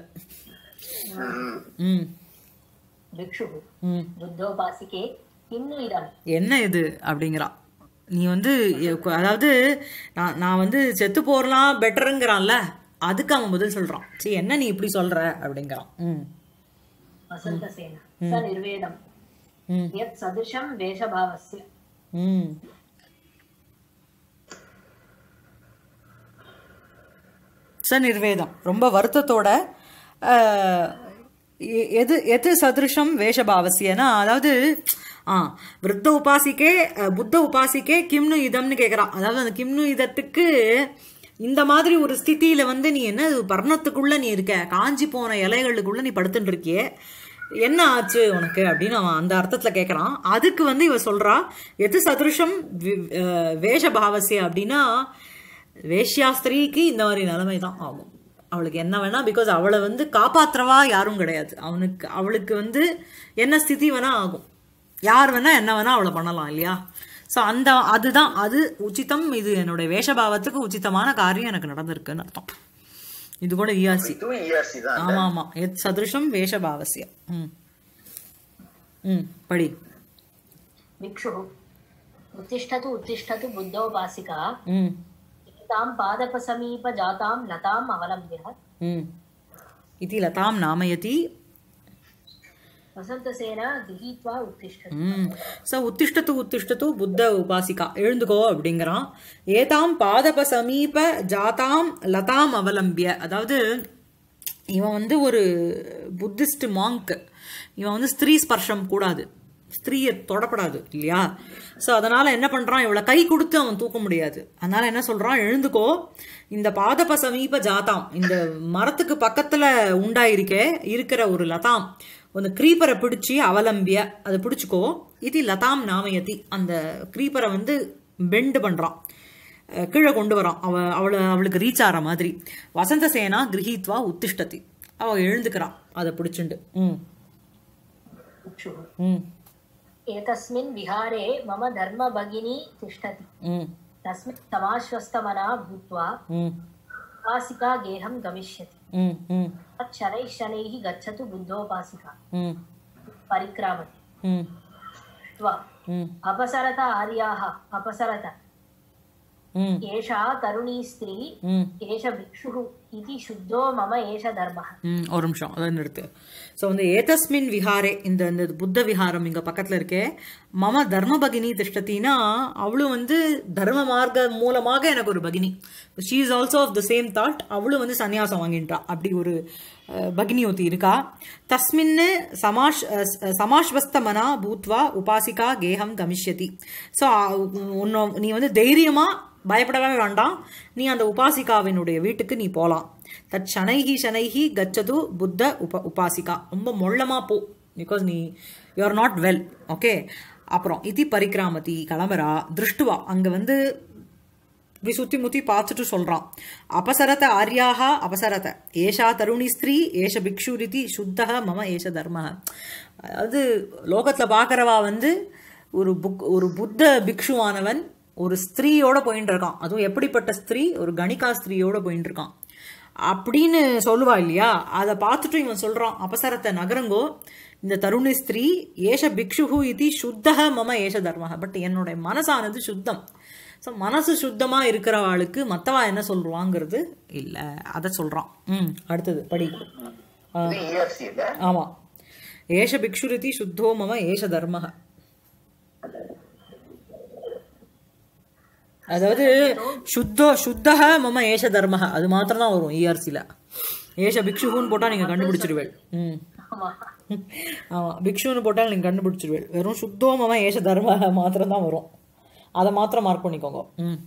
Speaker 1: ம்
Speaker 4: भिक्षुः
Speaker 1: ம்
Speaker 4: बुद्धोपासिके किं नु इदम्
Speaker 1: என்ன இது அப்படிங்கிறா நீ வந்து எ- அதாவது நான் நான் வந்து செத்து போறலாம் பெட்டருங்கிறான்ல அதுக்கு அவன் பதில் சொல்றான் சரி என்ன நீ இப்படி சொல்ற அப்படிங்கிறான் ம்
Speaker 4: वसन्तसेना स निर्वेदम्
Speaker 1: ம்
Speaker 4: यत् सदृशं वेषभावस्य
Speaker 1: ம் ச நிர்வேதம் ரொம்ப வருத்தத்தோட அஹ், எ- எது எது சதிருஷம் வேஷபாவசியனா அதாவது ஆ விருத்த உபாசிக்கே அஹ், புத்த உபாசிக்கே கிம்னு இதம்னு கேட்குறான் அதாவது அந்த கிம்னு இதத்துக்கு இந்த மாதிரி ஒரு ஸ்திதியில வந்து நீ என்ன பர்ணத்துக்குள்ள நீ இருக்க காஞ்சி போன இலைகளுக்குள்ள நீ படுத்துட்டு இருக்கியே என்ன ஆச்சு உனக்கு அப்படின்னு அவன் அந்த அர்த்தத்துல கேட்கறான் அதுக்கு வந்து இவ சொல்றா எது சதிருஷம் வி- அஹ், வேஷபாவசிய அப்படின்னா வேஷ்யா ஸ்திரீக்கு இந்த மாதிரி நிலைமை தான் ஆகும் அவளுக்கு என்ன வேணா பிகாஸ் அவளை வந்து காப்பாத்துறவா யாரும் கிடையாது அவனுக்கு அவளுக்கு வந்து என்ன ஸ்திதி வேணா ஆகும் யார் வேணா என்ன வேணா அவளை பண்ணலாம் இல்லையா ஸோ அந்த அதுதான் அது உச்சிதம் இது என்னுடைய வேஷபாவத்துக்கு உச்சிதமான காரியம் எனக்கு நடந்திருக்குன்னு அர்த்தம் இது கூட இயாசி
Speaker 2: இதுவும் ஈஆர்சி தான்
Speaker 1: ஆமா ஆமா எத் சதிருஷம் வேஷபாவசியம் ம் ம் படி
Speaker 4: भिक्षुः उत्तिष्ठतु उत्तिष्ठतु बुद्धोपासिका
Speaker 1: ம்
Speaker 4: तां पादपसमीपजातां लताम् अवलम्ब्य
Speaker 1: ம் इति लतां नामयति
Speaker 4: वसन्तसेना गृहीत्वा उत्तिष्ठति
Speaker 1: ம் ஸோ உத்திஷ்டத்து உத்திஷ்டத்து புத்த உபாசிகா எழுந்துக்கோ அப்படிங்கிறான் ஏதாம் பாதப சமீப ஜாதாம் லதாம் அவலம்பிய அதாவது இவன் வந்து ஒரு புத்திஸ்ட் மாங்க் இவன் வந்து ஸ்திரீ ஸ்பர்ஷம் கூடாது ஸ்திரீயை தொடப்படாது இல்லையா ஸோ அதனால என்ன பண்றான் இவளை கை கொடுத்து அவன் தூக்க முடியாது அதனால என்ன சொல்றான் எழுந்துக்கோ இந்த பாதப சமீப ஜாதாம் இந்த மரத்துக்கு பக்கத்துல உண்டாயிருக்கே இருக்கிற ஒரு லதாம் ஒரு க்ரீப்பரை பிடிச்சி அவலம்பிய அதை பிடிச்சிக்கோ இது லதாம் நாமயத்தி அந்த க்ரீப்பரை வந்து பெண்டு பண்றான் அஹ் கீழே கொண்டு வரான் அவ அவளை அவளுக்கு ரீச் ஆகிற மாதிரி வசந்த சேனா கிரகித்வா உத்திஷ்டதி அவ எழுந்துக்கிறான் அதை பிடிச்சுண்டு ம்
Speaker 4: भिक्षुः
Speaker 1: ம்
Speaker 4: एतस्मिन् विहारे मम धर्मभगिनी तिष्ठति
Speaker 1: ம்
Speaker 4: तस्मिन् समाश्वस्तमना भूत्वा
Speaker 1: ம்
Speaker 4: उपासिका गेहं गमिष्यति
Speaker 1: ம் ம்
Speaker 4: तत् शनैः शनैः गच्छतु बुद्धोपासिका
Speaker 1: ம்
Speaker 4: परिक्रामति
Speaker 1: ம்
Speaker 4: दृष्ट्वा
Speaker 1: ம்
Speaker 4: अपसरत आर्याः अपसरत
Speaker 1: ம்
Speaker 4: एषा तरुणी स्त्री
Speaker 1: ம்
Speaker 4: एष भिक्षुः इति शुद्धो मम एष धर्मः
Speaker 1: ம் ஒரு நிமிஷம் அதை நிறுத்து ஸோ வந்து ஏதஸ்மின் விஹாரே இந்த இந்த புத்த விஹாரம் இங்கே பக்கத்தில் இருக்கே மம தர்ம பகினி திஷ்டத்தினா அவளும் வந்து தர்ம மார்க்க மூலமாக எனக்கு ஒரு பகினி she is also of the same thought அவளும் வந்து சன்னியாசம் வாங்கின்றா அப்படி ஒரு அஹ், பகினி ஒருத்தி இருக்கா தஸ்மின்னு சமாஷ் அஹ், ச- சமாஷ்வஸ்தமனா பூத்வா உபாசிகா கேகம் கமிஷ்யதி ஸோ உன்னை நீ வந்து தைரியமா பயப்படவே வேண்டாம் நீ அந்த உபாசிகாவினுடைய வீட்டுக்கு நீ போகலாம் தட் சனைஹி சனைஹி கச்சது புத்த உப உபாசிகா ரொம்ப மொள்ளமா போ பிகாஸ் நீ you are not well okay அப்புறம் இதி பரிக்கிராமதி கிளம்புறா திருஷ்டுவா அங்க வந்து இப்படி சுத்தி முத்தி பார்த்துட்டு சொல்றான் அபசரத ஆர்யாக அபசரத ஏஷா தருணி ஸ்திரீ ஏஷ பிக்ஷுரிதி சுத்தக மம ஏஷ தர்ம அதாவது லோகத்துல பார்க்கறவா வந்து ஒரு புக் ஒரு புத்த பிக்ஷுவானவன் ஒரு ஸ்திரீயோட போயின்னு இருக்கான் அதுவும் எப்படிப்பட்ட ஸ்திரீ ஒரு கணிகா ஸ்திரீயோட போயின்னு இருக்கான் அப்படின்னு சொல்லுவா இல்லையா அதை பார்த்துட்டு இவன் சொல்றான் அபசரத்தை நகரங்கோ இந்த தருணி ஸ்திரீ ஏஷ பிக்ஷுஹு இது சுத்தக மம ஏஷ தர்மக பட் என்னுடைய மனசானது சுத்தம் ஸோ மனசு சுத்தமா இருக்கிறவாளுக்கு மத்தவா என்ன சொல்லுவாங்கிறது இல்ல அதை சொல்றான் ம் அடுத்தது படி
Speaker 2: இது ERC ல
Speaker 1: ஆமா ஏஷ பிக்ஷுரிதி சுத்தோ மம ஏஷ தர்மக அதாவது சுத்தோ சுத்தக மம ஏஷ தர்மக அது மாத்திரம் தான் வரும் இஆர்சியில் ஏஷ பிக்ஷுன்னு போட்டால் நீங்கள் கண்டுபிடிச்சிருவேள் ம்
Speaker 4: ஆமா
Speaker 1: ஆமா பிக்ஷுன்னு போட்டால் நீங்கள் கண்டுபிடிச்சிருவேள் வெறும் சுத்தோ மம ஏஷ தர்மக மாத்திரம் தான் வரும் அதை மாத்திரம் மார்க் பண்ணிக்கோங்க ம்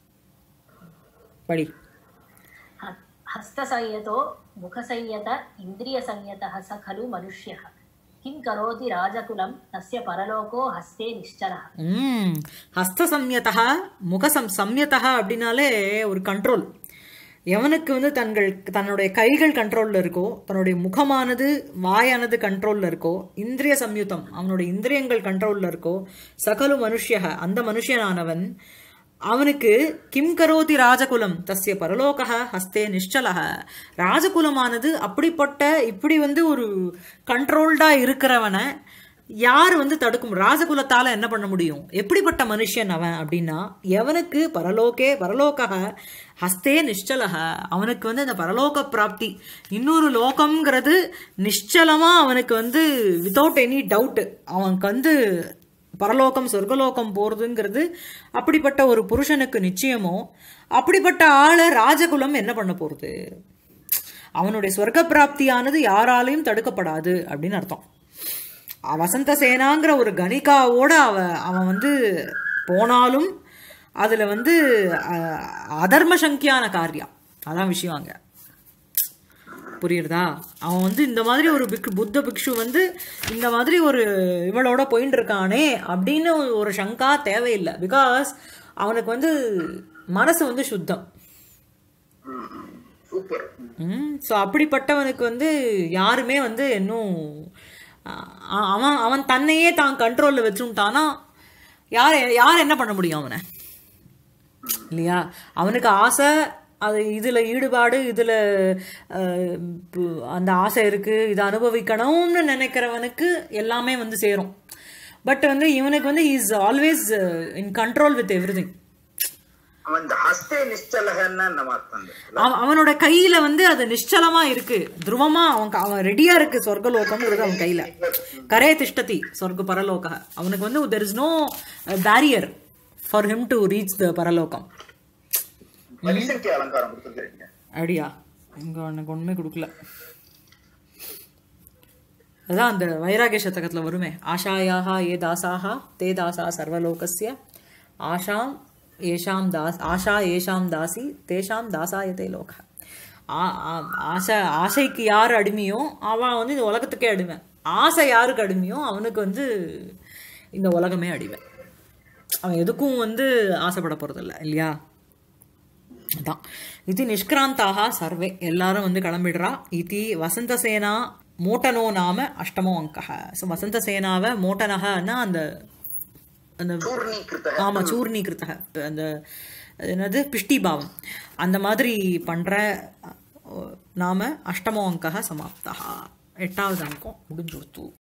Speaker 1: படி
Speaker 4: ह- हस्तसंयतो मुखसंयत इन्द्रियसंयतः स खलु मनुष्यः किं करोति राजकुलं तस्य परलोको हस्ते निश्चलः
Speaker 1: ம் ஹஸ்த சம்யதா முகசம் சம்யதா அப்படின்னாலே ஒரு கண்ட்ரோல் எவனுக்கு வந்து தங்கள் தன்னுடைய கைகள் கண்ட்ரோல்ல இருக்கோ தன்னுடைய முகமானது வாயானது கண்ட்ரோல்ல இருக்கோ இந்திரிய சம்யுத்தம் அவனுடைய இந்திரியங்கள் கண்ட்ரோல்ல இருக்கோ சகலு மனுஷ்யக அந்த மனுஷனானவன் அவனுக்கு கிம் கரோதி ராஜகுலம் தஸ்ய பரலோக ஹஸ்தே நிஷ்சலக ராஜகுலமானது அப்படிப்பட்ட இப்படி வந்து ஒரு கண்ட்ரோல்டா இருக்கிறவனை யார் வந்து தடுக்கும் ராஜகுலத்தால என்ன பண்ண முடியும் எப்படிப்பட்ட மனுஷன் அவன் அப்படின்னா எவனுக்கு பரலோகே பரலோக ஹஸ்தே நிஷ்சலக அவனுக்கு வந்து அந்த பரலோக பிராப்தி இன்னொரு லோகம்ங்கிறது நிಶ್ಚலமா அவனுக்கு வந்து வித்தவுட் எனி டவுட் அவனுக்கு வந்து பரலோகம் சொர்க்கலோகம் போறதுங்கிறது அப்படிப்பட்ட ஒரு புருஷனுக்கு நிச்சயமோ அப்படிப்பட்ட ஆளை ராஜகுலம் என்ன பண்ண போறது அவனுடைய சொர்க்க பிராப்தியானது யாராலையும் தடுக்கப்படாது அப்படின்னு அர்த்தம் அ- வசந்த சேனாங்கிற ஒரு கணிகாவோட அவ அவன் வந்து போனாலும் அதுல வந்து அஹ், அதர்ம சங்கியான காரியம் அதான் விஷயம் அங்க புரியுறதா அவன் வந்து இந்த மாதிரி ஒரு பிக் புத்த பிக்ஷு வந்து இந்த மாதிரி ஒரு இவளோட போயின்னு இருக்கானே அப்படின்னு ஒரு சங்கா தேவையில்லை பிகாஸ் அவனுக்கு வந்து மனசு வந்து சுத்தம்
Speaker 2: சூப்பர்
Speaker 1: ஸோ அப்படிப்பட்டவனுக்கு வந்து யாருமே வந்து இன்னும் அ- அவன் அவன் தன்னையே தான் கண்ட்ரோலில் வச்சுட்டானா யார் யார் என்ன பண்ண முடியும் அவனை இல்லையா அவனுக்கு ஆசை அது இதில் ஈடுபாடு இதில் அந்த ஆசை இருக்குது இதை அனுபவிக்கணும்னு நினைக்கிறவனுக்கு எல்லாமே வந்து சேரும் பட் வந்து இவனுக்கு வந்து is always in control with every
Speaker 2: அவன் இந்த ஹஸ்தே நிச்சலகன்னு நம்ம அர்த்தம் இருக்கு.
Speaker 1: அவ- அவனோட கையில வந்து அது நிಶ್ಚலமா இருக்கு துருவமா அவன் க- அவன் ரெடியா இருக்கு சொர்க்கலோகம்ங்கிறது அவன் கையில கரே திஷ்டதி சொர்க்க பரலோக அவனுக்கு வந்து there is no barrier for him to reach the பரலோகம்
Speaker 2: பரிசக்தி அலங்காரம் கொடுத்துருக்கீங்க
Speaker 1: அப்படியா இங்க எனக்கு ஒண்ணுமே கொடுக்கல அதான் அந்த வைராகிய சதகத்துல வருமே ஆஷாயாக ஏ தாசாக தே தாசா சர்வலோகஸ்ய ஆஷாம் ஏஷாம் தாஸ் ஆஷா ஏஷாம் தாசி தேஷாம் தாசாயதே லோக ஆ- ஆ- ஆசை ஆசைக்கு யார் அடிமையோ அவன் வந்து இந்த உலகத்துக்கே அடிமை ஆசை யாருக்கு அடிமையோ அவனுக்கு வந்து இந்த உலகமே அடிமை அவன் எதுக்கும் வந்து ஆசைப்பட போறதில்ல இல்லையா அதான் இது நிஷ்கிராந்தாக சர்வே எல்லாரும் வந்து கிளம்பிடுறா இது வசந்தசேனா மோட்டனோ நாம அஷ்டமோ அங்கக ஸோ வசந்தசேனாவை மோட்டனகன்னா அந்த அந்த
Speaker 2: சூர்ணீகிருத்த
Speaker 1: ஆமா சூர்ணீகிருத்தக அந்த அது என்னது பிஷ்டி பாவம் அந்த மாதிரி பண்ற அஹ், நாம அஷ்டமோ அங்கக சமாப்தா எட்டாவது அங்கம் முடிஞ்சுடுத்து